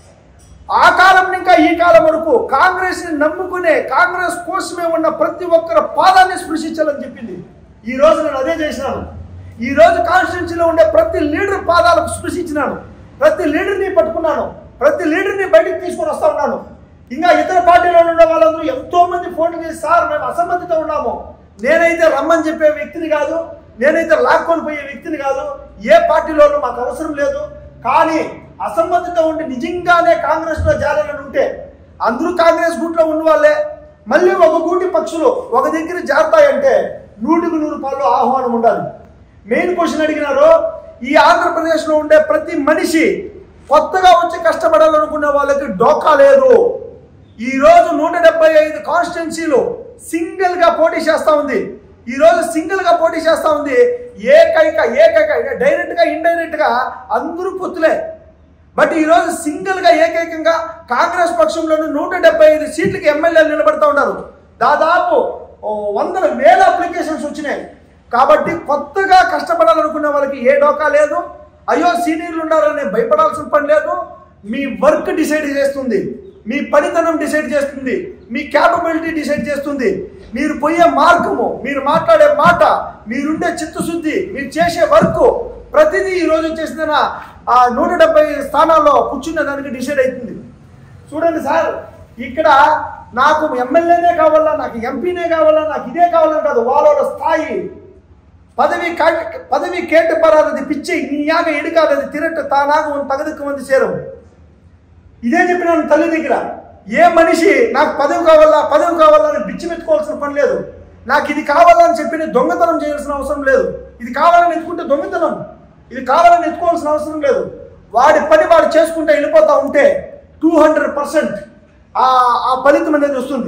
S2: ఆ కాలం ఇంకా ఈ కాలం వరకు కాంగ్రెస్ ని నమ్ముకునే కాంగ్రెస్ కోసమే ఉన్న ప్రతి ఒక్కరి పాదాన్ని స్పృశించాలని చెప్పింది ఈ రోజు నేను అదే చేసినాను ఈ రోజు కాన్స్టిట్యున్సీలో ఉండే ప్రతి లీడర్ పాదాలకు స్పృశించినాను ప్రతి లీడర్ని పట్టుకున్నాను ప్రతి లీడర్ని బయటికి తీసుకొని వస్తా ఉన్నాను ఇంకా ఇతర పార్టీలో ఉన్న వాళ్ళందరూ ఎంతో మంది ఫోన్లు చేసి సార్ మేము అసమ్మతితో ఉన్నాము నేనైతే రమ్మని చెప్పే వ్యక్తిని కాదు నేనైతే లాక్కొని పోయే వ్యక్తిని కాదు ఏ పార్టీలోనూ మాకు అవసరం లేదు కానీ అసమ్మతితో ఉండి నిజంగానే కాంగ్రెస్ లో చేరాలని ఉంటే అందరూ కాంగ్రెస్ గూట్లో ఉన్న వాళ్ళే మళ్ళీ ఒక గూటి పక్షులు ఒక దగ్గర చేరతాయంటే నూటికి నూరు పాలు ఆహ్వానం ఉండాలి మెయిన్ క్వశ్చన్ అడిగినారు ఈ ఆంధ్రప్రదేశ్ లో ఉండే ప్రతి మనిషి కొత్తగా వచ్చి కష్టపడాలనుకునే వాళ్ళకి డోకా లేదు ఈ రోజు నూట డెబ్బై ఐదు కాన్స్టిట్యున్సీలు సింగిల్ గా పోటీ చేస్తా ఉంది ఈ రోజు సింగిల్ గా పోటీ చేస్తా ఉంది ఏకైక ఏకైక డైరెక్ట్ గా ఇండైరెక్ట్ గా అందరూ పొత్తులే బట్ ఈ రోజు సింగిల్ గా ఏకైకంగా కాంగ్రెస్ పక్షంలోని నూట డెబ్బై ఐదు సీట్లకి ఎమ్మెల్యేలు నిలబడతా ఉన్నారు దాదాపు ఓ వందల వేల అప్లికేషన్స్ వచ్చినాయి కాబట్టి కొత్తగా కష్టపడాలనుకునే వాళ్ళకి ఏ డోకా లేదు అయ్యో సీనియర్లు ఉన్నారని భయపడాల్సిన పని లేదు మీ వర్క్ డిసైడ్ చేస్తుంది మీ పనితనం డిసైడ్ చేస్తుంది మీ క్యాపబిలిటీ డిసైడ్ చేస్తుంది మీరు పోయే మార్గము మీరు మాట్లాడే మాట మీరుండే చిత్తశుద్ధి మీరు చేసే వర్క్ ప్రతిదీ ఈ రోజు చేసిన ఆ నూట డెబ్బై స్థానాల్లో కూర్చునే దానికి డిసైడ్ అవుతుంది చూడండి సార్ ఇక్కడ నాకు ఎమ్మెల్యేనే కావాలా నాకు ఎంపీనే కావాలా నాకు ఇదే కావాలని కాదు వాళ్ళ వాళ్ళ స్థాయి పదవి కా- పదవి కేటు పరాదది పిచ్చి నీయాగ ఎడుకాదది తిరట్టు తానాగ ಒಂದು తగదుకు మంది చేరం ఇదే చెప్పినాను తల్లి దగ్గర ఏ మనిషి నాకు పదవి కావాలా పదవి కావాలా అని బిచ్చి పెట్టుకోవాల్సిన పని లేదు నాకు ఇది కావాలని చెప్పి దొంగతనం చేయాల్సిన అవసరం లేదు ఇది కావాలని ఎత్తుకుంటే దొంగతనం ఇది కావాలని ఎత్తుకోవాల్సిన అవసరం లేదు వాడి పని వాడు చేసుకుంటే వెళ్ళిపోతా ఉంటే టూ హండ్రెడ్ పర్సెంట్ ఆ ఆ ఫలితం అనేది వస్తుంది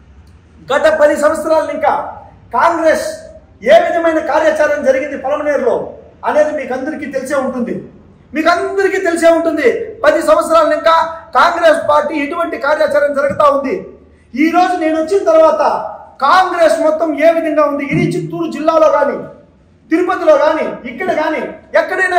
S2: గత పది సంవత్సరాలు ఇంకా కాంగ్రెస్ ఏ విధమైన కార్యాచరణ జరిగింది పలమనేరులో అనేది మీకు అందరికీ తెలిసే ఉంటుంది మీకు అందరికీ తెలిసే ఉంటుంది పది సంవత్సరాలు ఇంకా కాంగ్రెస్ పార్టీ ఎటువంటి కార్యాచరణ జరుగుతూ ఉంది ఈ రోజు నేను వచ్చిన తర్వాత కాంగ్రెస్ మొత్తం ఏ విధంగా ఉంది ఇది చిత్తూరు జిల్లాలో కానీ తిరుపతిలో కానీ ఇక్కడ కానీ ఎక్కడైనా కానీ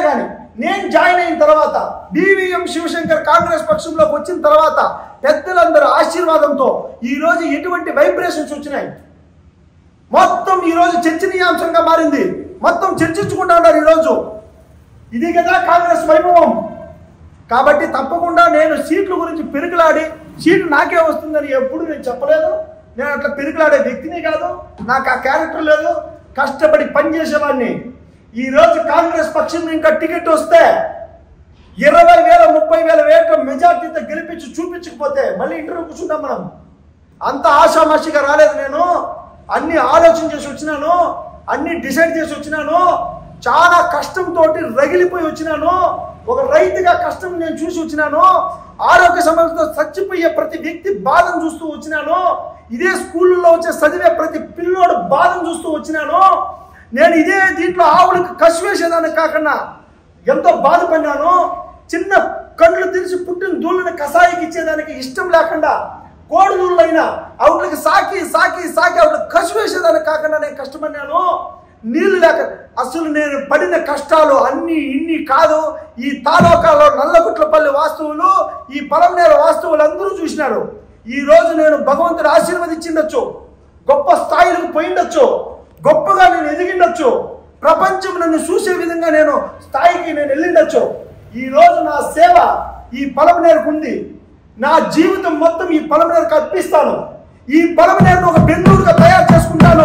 S2: నేను జాయిన్ అయిన తర్వాత డివిఎం శివశంకర్ కాంగ్రెస్ పక్షంలోకి వచ్చిన తర్వాత పెద్దలందరూ ఆశీర్వాదంతో ఈ రోజు ఎటువంటి వైబ్రేషన్స్ వచ్చినాయి మొత్తం ఈ రోజు చర్చనీయాంశంగా మారింది మొత్తం చర్చించుకుంటా ఉన్నారు ఈరోజు ఇది కదా కాంగ్రెస్ వైభవం కాబట్టి తప్పకుండా నేను సీట్ల గురించి పెరుగులాడి సీటు నాకే వస్తుందని ఎప్పుడు నేను చెప్పలేదు నేను అట్లా పెరుగులాడే వ్యక్తిని కాదు నాకు ఆ క్యారెక్టర్ లేదు కష్టపడి పనిచేసేవాడిని ఈ రోజు కాంగ్రెస్ పక్షం ఇంకా టికెట్ వస్తే ఇరవై వేల ముప్పై వేల వేల మెజార్టీతో గెలిపించి చూపించకపోతే మళ్ళీ ఇంటర్వ్యూ కూర్చుంటాం మనం అంత ఆషామాషిగా రాలేదు నేను అన్ని ఆలోచన చేసి వచ్చినాను అన్ని డిసైడ్ చేసి వచ్చినాను చాలా కష్టంతో రగిలిపోయి వచ్చినాను ఒక రైతుగా కష్టం నేను చూసి వచ్చినాను ఆరోగ్య సమస్యతో చచ్చిపోయే ప్రతి వ్యక్తి బాధను చూస్తూ వచ్చినాను ఇదే స్కూళ్ళలో వచ్చే చదివే ప్రతి పిల్లోడు బాధను చూస్తూ వచ్చినాను నేను ఇదే దీంట్లో ఆవులకు కసివేసేదానికి కాకుండా ఎంతో బాధపడినాను చిన్న కళ్ళు తెరిచి పుట్టిన దూళ్ళని కషాయికి ఇచ్చేదానికి ఇష్టం లేకుండా కోడిదూళ్ళైనా అవుట్లకి సాకి సాకి సాకి అవుట్లకి కసి వేసేదానికి కాకుండా నేను కష్టపడినాను నీళ్లు లేక అసలు నేను పడిన కష్టాలు అన్ని ఇన్ని కాదు ఈ తాలూకాలో నల్లగుట్లపల్లి వాస్తువులు ఈ పొలంనేర వాస్తువులు అందరూ చూసినారు ఈ రోజు నేను భగవంతుడు ఆశీర్వదించిండొచ్చు గొప్ప స్థాయిలకు పోయిండొచ్చు గొప్పగా నేను ఎదిగిండొచ్చు ప్రపంచం నన్ను చూసే విధంగా నేను స్థాయికి నేను వెళ్ళిండొచ్చు ఈ రోజు నా సేవ ఈ పొలం ఉంది నా జీవితం మొత్తం ఈ పొలం అర్పిస్తాను ఈ పొలం ఒక బెంగళూరుగా తయారు చేసుకుంటాను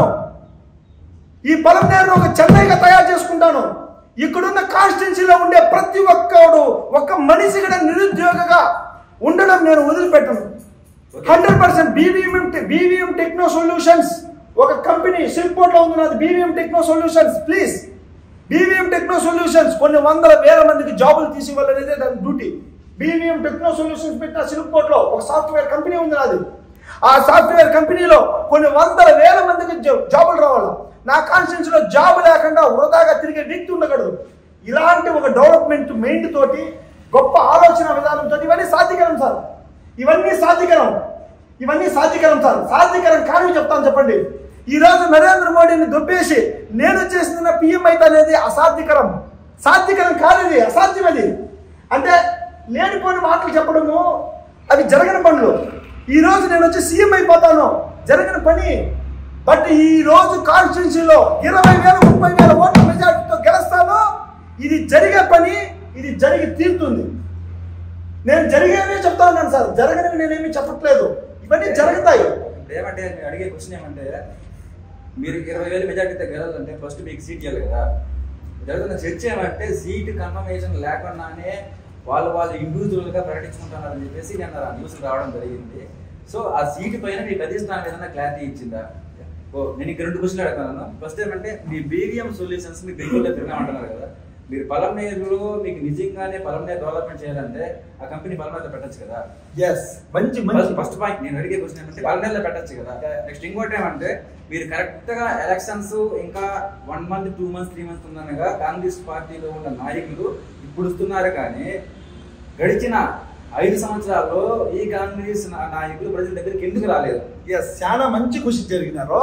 S2: ఈ పొలం ఒక చెన్నైగా తయారు చేసుకుంటాను ఇక్కడున్న కాన్స్టిట్యున్సీలో ఉండే ప్రతి ఒక్కడు ఒక మనిషి కూడా నిరుద్యోగగా ఉండడం నేను వదిలిపెట్టను hundred percent BVM BVM techno solutions ఒక కంపెనీ సిల్పోర్ట్ లో ఉంది నాది BVM techno solutions please BVM techno solutions కొన్ని వందల వేల మందికి జాబులు తీసివ్వాలనేదే దాని డ్యూటీ బీవీఎం టెక్నో సొల్యూషన్స్ పెట్టిన సిల్పోర్ట్ లో ఒక సాఫ్ట్వేర్ కంపెనీ ఉంది నాది ఆ సాఫ్ట్వేర్ కంపెనీలో కొన్ని వందల వేల మందికి జా- జాబులు రావాలి నా కాన్స్టిట్యూన్స్ లో జాబ్ లేకుండా వృధాగా తిరిగే వ్యక్తి ఉండకూడదు ఇలాంటి ఒక డెవలప్మెంట్ మైండ్ తోటి గొప్ప ఆలోచన విధానంతో ఇవన్నీ సాధ్యకరం సార్ ఇవన్నీ సాధ్యకరం ఇవన్నీ సాధ్యకరం సార్ సాధ్యకరం కానీ చెప్తాను చెప్పండి ఈ రోజు నరేంద్ర మోడీని దొబ్బేసి నేను చేస్తున్న పిఎం అయితే అనేది అసాధ్యకరం సాధ్యకరం కాదు ఇది అసాధ్యం అది అంటే లేనిపోని మాటలు చెప్పడము అవి జరగని పనులు ఈ రోజు నేను వచ్చి సీఎం అయిపోతాను జరగని పని బట్ ఈ రోజు కాన్స్టిట్యున్సీలో ఇరవై వేల ముప్పై వేల ఓట్ల మెజార్టీతో గెలుస్తాను ఇది జరిగే పని ఇది జరిగి తీరుతుంది నేను జరిగేవే చెప్తా ఉన్నాను సార్ జరగనివి నేనేమి చెప్పట్లేదు ఇవన్నీ జరుగుతాయి
S1: ఇప్పుడు ఏమంటే నేను అడిగే క్వశ్చన్ ఏమంటే మీరు ఇరవై వేలు మెజార్టీతో గెలాలంటే ఫస్ట్ మీకు సీట్ ఇవ్వాలి కదా జరుగుతున్న చర్చ ఏమంటే సీట్ కన్ఫర్మేషన్ లేకుండానే వాళ్ళు వాళ్ళు ఇండివిజువల్ గా ప్రకటించుకుంటున్నారని చెప్పేసి నేను ఆ న్యూస్ రావడం జరిగింది సో ఆ సీట్ పైన మీకు అధిష్టానం ఏదైనా క్లారిటీ ఇచ్చిందా ఓ నేను ఇక్కడ రెండు క్వశ్చన్ అడుగుతున్నాను ఫస్ట్ ఏమంటే మీ బీవీఎం సొల్యూషన్స్ మీ బెంగళూరులో తిరగమంటున్నారు కదా మీరు పలంనేరులో మీకు నిజంగానే పలంనేరు డెవలప్మెంట్ చేయాలంటే ఆ కంపెనీ పలమనేరులో పెట్టచ్చు కదా
S2: ఎస్ మంచి మంచి
S1: ఫస్ట్ పాయింట్ నేను అడిగే క్వశ్చన్ ఏంటంటే పల్లెల్లో పెట్టచ్చు కదా నెక్స్ట్ ఇంకోటి ఏమంటే మీరు కరెక్ట్ గా ఎలక్షన్స్ ఇంకా one month two months three months ఉందనగా కాంగ్రెస్ పార్టీలో ఉన్న నాయకులు ఇప్పుడు వస్తున్నారు కానీ గడిచిన ఐదు సంవత్సరాల్లో ఈ కాంగ్రెస్ నా- నాయకులు ప్రజల దగ్గరికి ఎందుకు రాలేదు
S2: ఎస్ చాలా మంచి కృషి జరిగినారు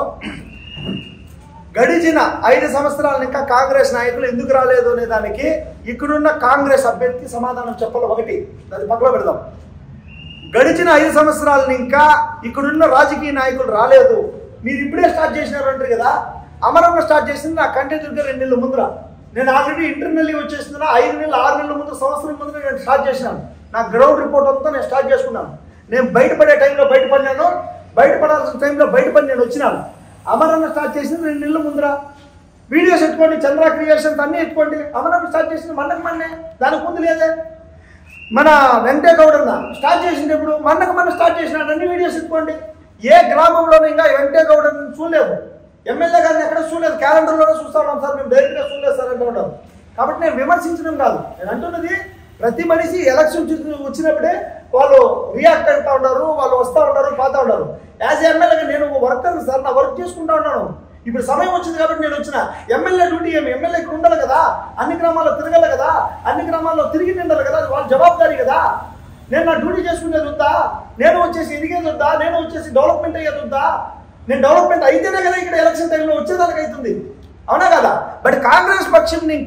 S2: గడిచిన ఐదు సంవత్సరాలు ఇంకా కాంగ్రెస్ నాయకులు ఎందుకు రాలేదు అనే దానికి ఇక్కడున్న కాంగ్రెస్ అభ్యర్థి సమాధానం చెప్పాలి ఒకటి దాన్ని పక్కన పెడదాం గడిచిన ఐదు సంవత్సరాలను ఇంకా ఇక్కడున్న రాజకీయ నాయకులు రాలేదు మీరు ఇప్పుడే స్టార్ట్ చేసినారు అంటారు కదా అమరంలో స్టార్ట్ చేసింది నా కంటే దుర్గ రెండు నెలల ముందర నేను ఆల్రెడీ ఇంటర్నల్లీ వచ్చేస్తున్నా ఐదు నెలలు ఆరు నెలల ముందు సంవత్సరం ముందు నేను స్టార్ట్ చేసినాను నా గ్రౌండ్ రిపోర్ట్ అంతా నేను స్టార్ట్ చేసుకున్నాను నేను బయటపడే టైంలో బయటపడినాను బయటపడాల్సిన టైంలో బయటపడి నేను వచ్చినాను అమరన్న స్టార్ట్ చేసింది రెండు నెలల ముందర వీడియోస్ ఎత్తుకోండి చంద్ర క్రియేషన్స్ అన్నీ ఎత్తుకోండి అమరన్న స్టార్ట్ చేసింది మన్నకు మన్నే దానికి ముందు లేదే మన వెంకటే గౌడన్న స్టార్ట్ చేసినప్పుడు మన్నకు మన స్టార్ట్ చేసినాడు అన్ని వీడియోస్ ఎత్తుకోండి ఏ గ్రామంలోనూ ఇంకా వెంకటే గౌడన్న చూడలేదు ఎమ్మెల్యే గారిని ఎక్కడ చూడలేదు క్యాలెండర్లోనే చూస్తా ఉన్నాం సార్ మేము డైరెక్ట్గా చూడలేదు సార్ అంటూ ఉంటాం కాబట్టి నేను విమర్శించడం కాదు నేను అంటున్నది ప్రతి మనిషి ఎలక్షన్ చూ- వచ్చినప్పుడే వాళ్ళు రియాక్ట్ అవుతా ఉన్నారు వాళ్ళు వస్తూ ఉన్నారు పోతా ఉన్నారు యాజ్ ఎమ్మెల్యేగా నేను వర్కర్ సార్ నా వర్క్ చేసుకుంటా ఉన్నాను ఇప్పుడు సమయం వచ్చింది కాబట్టి నేను వచ్చిన ఎమ్మెల్యే డ్యూటీ ఏమి ఎమ్మెల్యే ఇక్కడ ఉండాలి కదా అన్ని గ్రామాల్లో తిరగాలి కదా అన్ని గ్రామాల్లో తిరిగి నిండాలి కదా అది వాళ్ళ జవాబారి కదా నేను నా డ్యూటీ చేసుకునేది వద్దా నేను వచ్చేసి ఎదిగేది వద్దా నేను వచ్చేసి డెవలప్మెంట్ అయ్యేది వద్దా నేను డెవలప్మెంట్ అయితేనే కదా ఇక్కడ ఎలక్షన్ టైంలో వచ్చేదానికి అవుతుంది అవునా కదా బట్ కాంగ్రెస్ పక్షం ఇంకా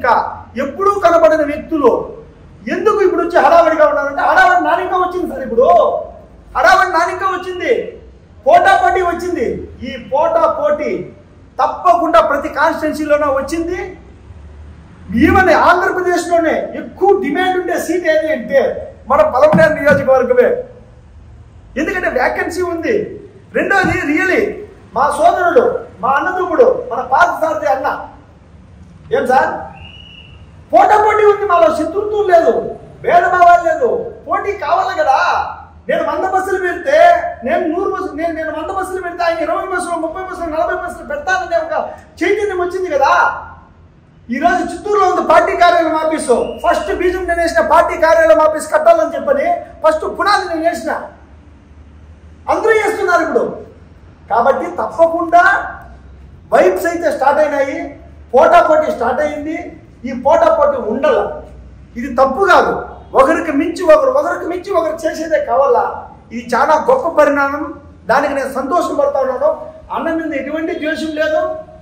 S2: ఎప్పుడూ కనబడిన వ్యక్తులు ఎందుకు ఇప్పుడు వచ్చి హడావడిగా ఉన్నారంటే హడావడి నానిక వచ్చింది సార్ ఇప్పుడు హడావడి నానిక వచ్చింది పోటా పోటీ వచ్చింది ఈ పోటా పోటీ తప్పకుండా ప్రతి కాన్స్టిట్యున్సీలోనే వచ్చింది ఈవెన్ ఆంధ్రప్రదేశ్లోనే ఎక్కువ డిమాండ్ ఉండే సీట్ ఏది అంటే మన పలమనేరు నియోజకవర్గమే ఎందుకంటే వ్యాకెన్సీ ఉంది రెండోది రియలీ మా సోదరుడు మా అన్నదమ్ముడు మన పార్థసారథి అన్న ఏం సార్ పోటా పోటీ ఉంది మాలో శత్రుత్వం లేదు భేదభావాలు లేదు పోటీ కావాలి కదా నేను వంద బస్సులు పెడితే నేను నూరు బస్సులు నేను నేను వంద బస్సులు పెడితే ఆయన ఇరవై బస్సులు ముప్పై బస్సులు నలభై బస్సులు పెడతాననే ఒక చైతన్యం వచ్చింది కదా ఈ రోజు చిత్తూరులో ఉంది పార్టీ కార్యాలయం ఆఫీసు ఫస్ట్ బీజం నేను వేసిన పార్టీ కార్యాలయం ఆఫీస్ కట్టాలని చెప్పని ఫస్ట్ పునాది నేను వేసిన అందరూ చేస్తున్నారు ఇప్పుడు కాబట్టి తప్పకుండా వైబ్స్ అయితే స్టార్ట్ అయినాయి పోటా పోటీ స్టార్ట్ అయింది ఈ పోటా పోటీ ఉండాల ఇది తప్పు కాదు ఒకరికి మించి ఒకరు ఒకరికి మించి ఒకరు చేసేదే కావాలా ఇది చాలా గొప్ప పరిణామం దానికి నేను సంతోషం పడతా ఉన్నాను అన్న మీద ఎటువంటి ద్వేషం లేదు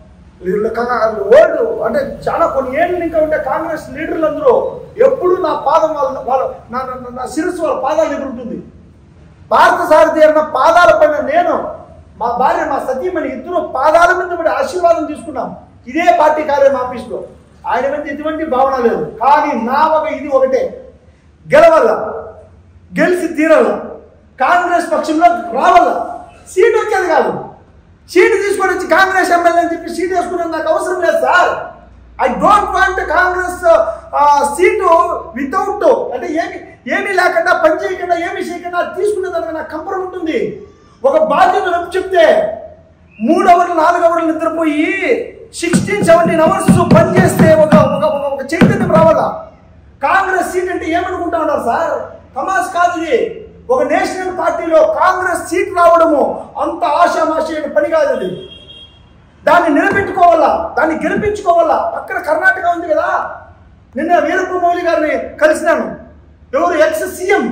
S2: ఓల్డ్ అంటే చాలా కొన్ని ఏళ్ళు ఇంకా ఉండే కాంగ్రెస్ లీడర్లు అందరూ ఎప్పుడు నా పాదం వాళ్ళ వాళ్ళ నా నా- నా శిరస్సు వాళ్ళ పాదాలు ఎదురుంటుంది భారత సారథి అన్న పాదాల పైన నేను మా భార్య మా సతీమణి ఇద్దరు పాదాల మీద పడి ఆశీర్వాదం తీసుకున్నాం ఇదే పార్టీ కార్యాలయం ఆఫీస్లో ఆయన మీద ఎటువంటి భావన లేదు కానీ నా ఒక ఇది ఒకటే గెలవల్ల గెలిచి తీరాల కాంగ్రెస్ పక్షంలో రావాల సీట్ వచ్చేది కాదు సీటు తీసుకొని వచ్చి కాంగ్రెస్ ఎమ్మెల్యే అని చెప్పి సీట్ వేసుకునేది నాకు అవసరం లేదు sir I don't want Congress seat without అంటే ఏమి ఏమీ లేకుండా పని చేయకుండా ఏమీ చేయకుండా తీసుకునేదానికి నాకు కంపరం ఉంటుంది ఒక బాధ్యత నొప్పి చెప్తే మూడు అవర్లు నాలుగు అవర్లు నిద్రపోయి సిక్స్టీన్ సెవెంటీన్ అవర్స్ పని చేస్తే ఒక ఒక ఒక- ఒక చైతన్యం రావాలా కాంగ్రెస్ సీట్ అంటే ఏమనుకుంటా ఉన్నారు సార్ తమాస్ కాదు ఇది ఒక నేషనల్ పార్టీలో కాంగ్రెస్ సీట్ రావడము అంత ఆశామాషి అయిన పని కాదు అది దాన్ని నిలబెట్టుకోవాలా దాన్ని గెలిపించుకోవాలా పక్కన కర్ణాటక ఉంది కదా నిన్న వీరప్ప మౌలి గారిని కలిసినాను ఎవరు ఎక్స్ సీఎం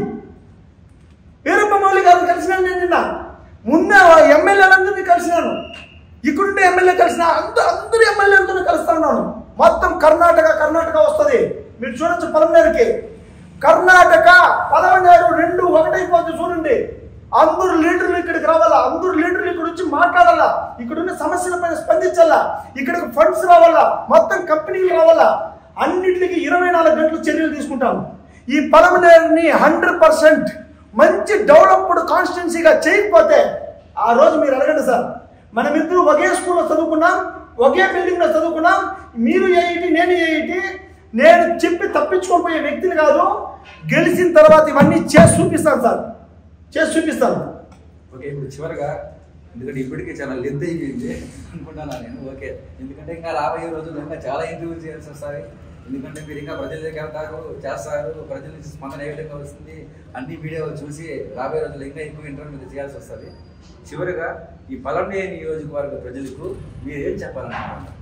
S2: వీరప్ప మౌలి గారిని కలిసినాను నేను నిన్న మున్న ఎమ్మెల్యేలందరినీ కలిసినాను ఇక్కడుండే ఎమ్మెల్యే కలిసిన అందరూ అందరు ఎమ్మెల్యేలతో కలుస్తా ఉన్నాను మొత్తం కర్ణాటక కర్ణాటక వస్తుంది మీరు చూడొచ్చు పలమనేరుకి కర్ణాటక పలమనేరు రెండు ఒకటైపోతుంది చూడండి అందరు లీడర్లు ఇక్కడికి రావాలా అందరు లీడర్లు ఇక్కడ వచ్చి మాట్లాడాలా ఇక్కడ ఉన్న సమస్యల పైన స్పందించాలా ఇక్కడికి ఫండ్స్ రావాలా మొత్తం కంపెనీలు రావాలా అన్నిటికీ ఇరవై నాలుగు గంటలు చర్యలు తీసుకుంటాం ఈ పలమనేరుని హండ్రెడ్ పర్సెంట్ మంచి డెవలప్డ్ కాన్స్టిట్యున్సీగా చేయకపోతే ఆ రోజు మీరు అడగండి సార్ మనమిద్దరు ఒకే స్కూల్లో చదువుకున్నాం ఒకే బిల్డింగ్లో చదువుకున్నాం మీరు ఏఐటి నేను ఏఐటి నేను చెప్పి తప్పించుకొని పోయే వ్యక్తిని కాదు గెలిచిన తర్వాత ఇవన్నీ చేసి చూపిస్తాను సార్ చేసి చూపిస్తాను
S1: ఓకే ఇప్పుడు చివరిగా ఎందుకంటే ఇప్పటికే చాలా లెంత్ అయిపోయింది అనుకుంటున్నాను నేను ఓకే ఎందుకంటే ఇంకా రాబోయే రోజుల్లో ఇంకా చాలా ఇంటర్వ్యూ చేయాల్సి వస్తాయి ఎందుకంటే మీరు ఇంకా ప్రజల దగ్గరికి వెళ్తారు చేస్తారు ప్రజల నుంచి స్పందన ఏ విధంగా వస్తుంది అన్ని వీడియోలు చూసి రాబోయే రోజుల్లో ఇంకా ఎక్కువ ఇంటర్వ్యూ మీద చేయాల్సి వస్తుంది చివరిగా ఈ పలంనే నియోజకవర్గ ప్రజలకు మీరు ఏం చెప్పాలనుకుంటున్నారు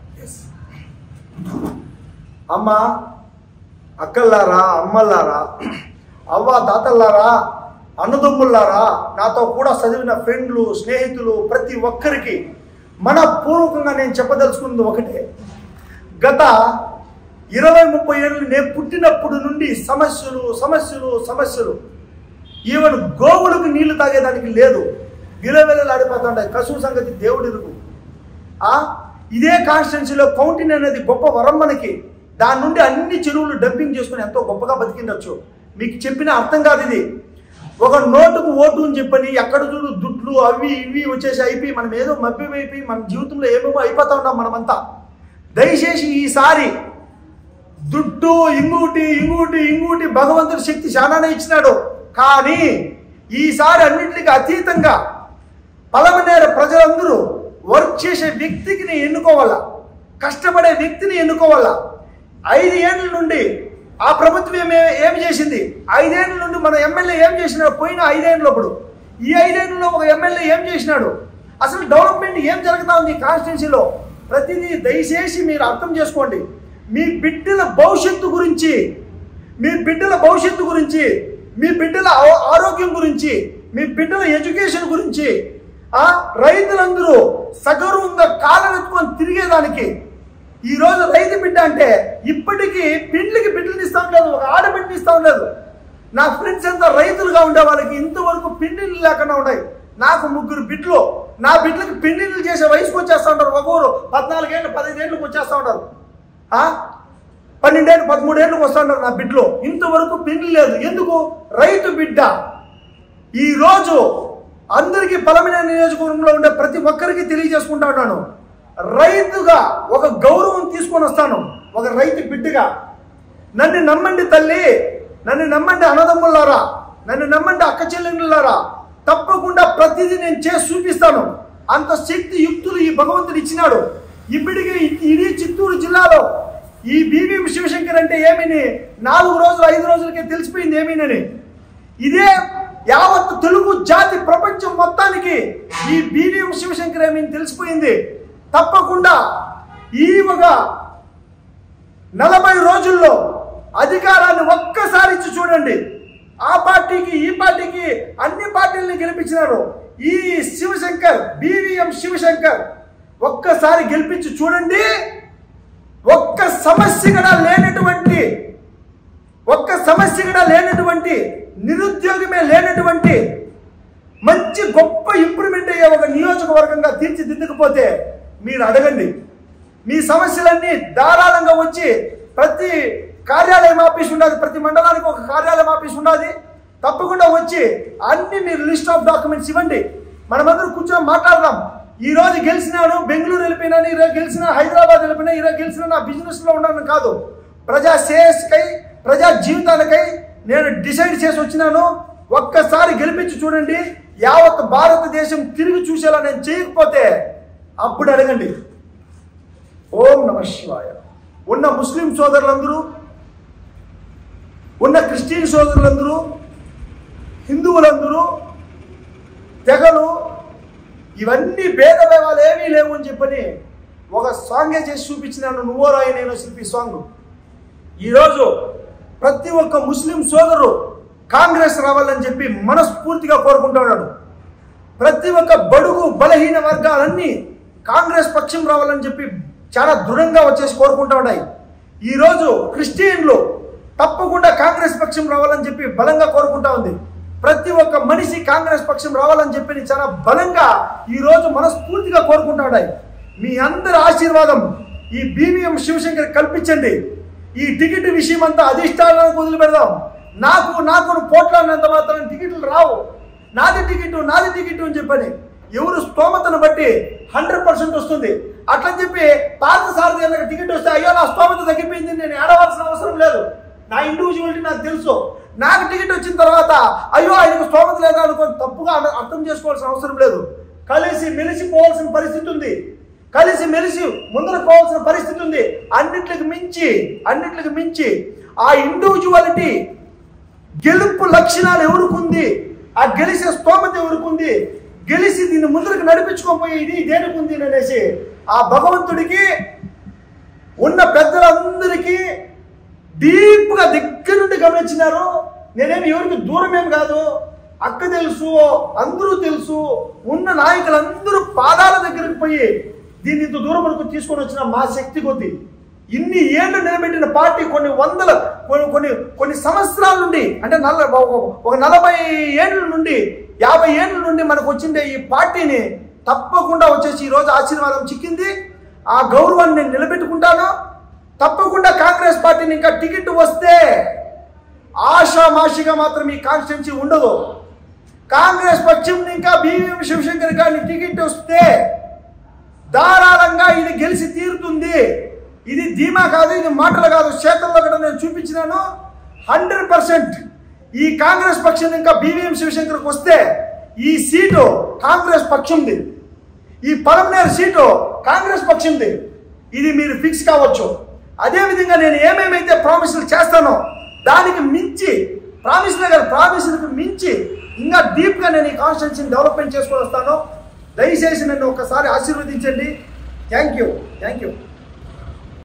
S2: అమ్మ అక్కల్లారా అమ్మల్లారా అవ్వ తాతల్లారా అన్నదమ్ముల్లారా నాతో కూడా చదివిన ఫ్రెండ్లు స్నేహితులు ప్రతి ఒక్కరికి మనపూర్వకంగా నేను చెప్పదలుచుకున్నది ఒకటే గత ఇరవై ముప్పై ఏళ్ళు నేను పుట్టినప్పుడు నుండి సమస్యలు సమస్యలు సమస్యలు ఈవెన్ గోవులకు నీళ్లు తాగేదానికి లేదు విలవెలలాడిపోతుంటాయి కసువు సంగతి దేవుడిరుగు ఆ ఇదే కాన్స్టిట్యున్సీలో కౌంటిన్ అనేది గొప్ప వరం మనకి దాని నుండి అన్ని చెరువులు డంపింగ్ చేసుకుని ఎంతో గొప్పగా బతికిండొచ్చు మీకు చెప్పిన అర్థం కాదు ఇది ఒక నోటుకు ఓటు అని చెప్పని ఎక్కడ చూడు దుడ్లు అవి ఇవి వచ్చేసి అయిపోయి మనం ఏదో మభ్యమైపోయి మన జీవితంలో ఏమేమో అయిపోతా ఉంటాం మనమంతా దయచేసి ఈసారి దుడ్డు ఇంగూటి ఇంగూటి ఇంగూటి భగవంతుడి శక్తి చాలానే ఇచ్చినాడు కానీ ఈసారి అన్నింటికి అతీతంగా పలమనేర ప్రజలందరూ వర్క్ చేసే వ్యక్తికి నీ ఎన్నుకోవాలా కష్టపడే వ్యక్తిని ఎన్నుకోవాలా ఐదు ఏళ్ళ నుండి ఆ ప్రభుత్వం ఏమి ఏమి చేసింది ఐదేళ్ళ నుండి మన ఎమ్మెల్యే ఏం చేసినాడు పోయిన ఐదేళ్ళప్పుడు ఈ ఐదేళ్ళలో ఒక ఎమ్మెల్యే ఏం చేసినాడు అసలు డెవలప్మెంట్ ఏం జరుగుతా ఉంది కాన్స్టిట్యున్సీలో ప్రతిదీ దయచేసి మీరు అర్థం చేసుకోండి మీ బిడ్డల భవిష్యత్తు గురించి మీ బిడ్డల భవిష్యత్తు గురించి మీ బిడ్డల ఆ- ఆరోగ్యం గురించి మీ బిడ్డల ఎడ్యుకేషన్ గురించి ఆ రైతులందరూ సగర్వంగా కాలం ఎత్తుకొని తిరిగేదానికి ఈ రోజు రైతు బిడ్డ అంటే ఇప్పటికీ పిండ్లకి బిడ్డలు ఇస్తా ఉండలేదు ఒక ఆడబిడ్డని ఇస్తా ఉండలేదు నా ఫ్రెండ్స్ అంతా రైతులుగా ఉండే వాళ్ళకి ఇంతవరకు పిండిలు లేకుండా ఉన్నాయి నాకు ముగ్గురు బిడ్డలు నా బిడ్డలకి పిండిలు చేసే వయసుకు వచ్చేస్తా ఉంటారు ఒక్కొరు పద్నాలుగేళ్ళు పదిహేనులకు వచ్చేస్తా ఉంటారు ఆ? పన్నెండేళ్ళు పదమూడేళ్ళకి వస్తా ఉంటారు నా బిడ్డలు ఇంతవరకు పిండి లేదు ఎందుకు రైతు బిడ్డ ఈ రోజు అందరికీ బలమైన నియోజకవర్గంలో ఉండే ప్రతి ఒక్కరికి తెలియజేసుకుంటా ఉన్నాను రైతుగా ఒక గౌరవం తీసుకొని వస్తాను ఒక రైతు బిడ్డగా నన్ను నమ్మండి తల్లి నన్ను నమ్మండి అన్నదమ్ములారా నన్ను నమ్మండి అక్క చెల్లెళ్ళారా తప్పకుండా ప్రతిదీ నేను చేసి చూపిస్తాను అంత శక్తి యుక్తులు ఈ భగవంతుడు ఇచ్చినాడు ఇప్పటికీ ఇది చిత్తూరు జిల్లాలో ఈ బీవీఎం శివశంకర్ అంటే ఏమని నాలుగు రోజులు ఐదు రోజులకే తెలిసిపోయింది ఏమీనని ఇదే యావత్ తెలుగు జాతి ప్రపంచం మొత్తానికి ఈ బీవీఎం శివశంకర్ ఏమని తెలిసిపోయింది తప్పకుండా ఈ ఒక నలభై రోజుల్లో అధికారాన్ని ఒక్కసారి ఇచ్చి చూడండి ఆ పార్టీకి ఈ పార్టీకి అన్ని పార్టీలని గెలిపించినారు ఈ శివశంకర్ బీవీఎం శివశంకర్ ఒక్కసారి గెలిపించి చూడండి ఒక్క సమస్య కూడా లేనటువంటి ఒక్క సమస్య కూడా లేనటువంటి నిరుద్యోగమే లేనటువంటి మంచి గొప్ప ఇంప్రూవ్మెంట్ అయ్యే ఒక నియోజకవర్గంగా తీర్చిదిద్దకపోతే మీరు అడగండి మీ సమస్యలన్నీ ధారాళంగా వచ్చి ప్రతి కార్యాలయం ఆఫీస్ ఉన్నది ప్రతి మండలానికి ఒక కార్యాలయం ఆఫీస్ ఉన్నది తప్పకుండా వచ్చి అన్ని మీరు లిస్ట్ ఆఫ్ డాక్యుమెంట్స్ ఇవ్వండి మనమందరం కూర్చొని మాట్లాడదాం ఈ రోజు గెలిచినాను బెంగళూరు వెళ్ళిపోయినాను ఈ రోజు గెలిచిన హైదరాబాద్ వెళ్ళిపోయినా ఈ రోజు గెలిచిన నా బిజినెస్ లో ఉన్నాను కాదు ప్రజా శ్రేయస్కై ప్రజా జీవితానికై నేను డిసైడ్ చేసి వచ్చినాను ఒక్కసారి గెలిపించి చూడండి యావత్ భారతదేశం తిరిగి చూసేలా నేను చేయకపోతే అప్పుడు అడగండి ఓం నమ శివాయ ఉన్న ముస్లిం సోదరులందరూ ఉన్న క్రిస్టియన్ సోదరులందరూ హిందువులందరూ తెగలు ఇవన్నీ భేదభేదాలు ఏమీ లేవు అని చెప్పని ఒక సాంగే చేసి చూపించినాను నువ్వో రాయి నేను శిల్పి సాంగ్ ఈరోజు ప్రతి ఒక్క ముస్లిం సోదరు కాంగ్రెస్ రావాలని చెప్పి మనస్ఫూర్తిగా కోరుకుంటున్నాడు ప్రతి ఒక్క బడుగు బలహీన వర్గాలన్నీ కాంగ్రెస్ పక్షం రావాలని చెప్పి చాలా దృఢంగా వచ్చేసి కోరుకుంటా ఉన్నాయి ఈరోజు క్రిస్టియన్లు తప్పకుండా కాంగ్రెస్ పక్షం రావాలని చెప్పి బలంగా కోరుకుంటా ఉంది ప్రతి ఒక్క మనిషి కాంగ్రెస్ పక్షం రావాలని చెప్పి చాలా బలంగా ఈ రోజు మనస్ఫూర్తిగా కోరుకుంటా ఉన్నాయి మీ అందరి ఆశీర్వాదం ఈ బీవీఎం శివశంకర్ కల్పించండి ఈ టికెట్ విషయం అంతా అధిష్టానానికి వదిలిపెడదాం నాకు నాకు పోట్లాడినంత మాత్రం టికెట్లు రావు నాది టికెట్ నాది టికెట్ అని చెప్పని ఎవరు స్తోమతను బట్టి హండ్రెడ్ పర్సెంట్ వస్తుంది అట్లని చెప్పి పాత సారథి గారికి టికెట్ వస్తే అయ్యో నా స్తోమత తగ్గిపోయింది నేను ఏడవలసిన అవసరం లేదు నా ఇండివిజువాలిటీ నాకు తెలుసు నాకు టికెట్ వచ్చిన తర్వాత అయ్యో ఆయనకు స్తోమత లేదా అనుకొని తప్పుగా అర్థ- అర్థం చేసుకోవాల్సిన అవసరం లేదు కలిసి మెలిసి పోవాల్సిన పరిస్థితి ఉంది కలిసి మెలిసి ముందర పోవాల్సిన పరిస్థితి ఉంది అన్నిట్లకి మించి అన్నిట్లకి మించి ఆ ఇండివిజువాలిటీ గెలుపు లక్షణాలు ఎవరికుంది ఆ గెలిచే స్తోమత ఎవరికుంది గెలిచి దీన్ని ముందరకు నడిపించుకోపోయే ఇది దేనికుంది అనేసి ఆ భగవంతుడికి ఉన్న పెద్దలందరికీ డీప్గా దగ్గర నుండి గమనించినారు నేనేమి ఎవరికి దూరం ఏం కాదు అక్క తెలుసు అందరూ తెలుసు ఉన్న నాయకులందరూ పాదాల దగ్గరికి పోయి దీన్ని ఇంత దూరం వరకు తీసుకొని వచ్చిన మా శక్తి కొద్ది ఇన్ని ఏళ్ళు నిలబెట్టిన పార్టీ కొన్ని వందల కొన్ని కొన్ని కొన్ని సంవత్సరాల నుండి అంటే నల్ల ఒక- ఒక నలభై ఏళ్ళ నుండి యాభై ఏళ్ళ నుండి మనకు వచ్చిండే ఈ పార్టీని తప్పకుండా వచ్చేసి ఈ రోజు ఆశీర్వాదం చిక్కింది ఆ గౌరవాన్ని నేను నిలబెట్టుకుంటాను తప్పకుండా కాంగ్రెస్ పార్టీని ఇంకా టికెట్ వస్తే ఆషామాషిగా మాత్రం ఈ కాన్స్టిట్యున్సీ ఉండదు కాంగ్రెస్ పక్షం ఇంకా బీవీఎం శివశంకర్ గారిని టికెట్ వస్తే ధారాళంగా ఇది గెలిచి తీరుతుంది ఇది ధీమా కాదు ఇది మాటలు కాదు క్షేత్రంలో కూడా నేను చూపించినాను హండ్రెడ్ పర్సెంట్ ఈ కాంగ్రెస్ పక్షం ఇంకా బీవీఎం శివశంకర్కి వస్తే ఈ సీటు కాంగ్రెస్ పక్షంది ఈ పలమనేరు సీటు కాంగ్రెస్ పక్షంది ఇది మీరు ఫిక్స్ కావచ్చు అదేవిధంగా నేను ఏమేమైతే ప్రామిసులు చేస్తానో దానికి మించి ప్రామిసులే కాదు ప్రామిసులకు మించి ఇంకా డీప్గా నేను ఈ కాన్స్టిట్యూన్సీని డెవలప్మెంట్ చేసుకొని వస్తాను దయచేసి నన్ను ఒకసారి ఆశీర్వదించండి థ్యాంక్ యూ థ్యాంక్ యూ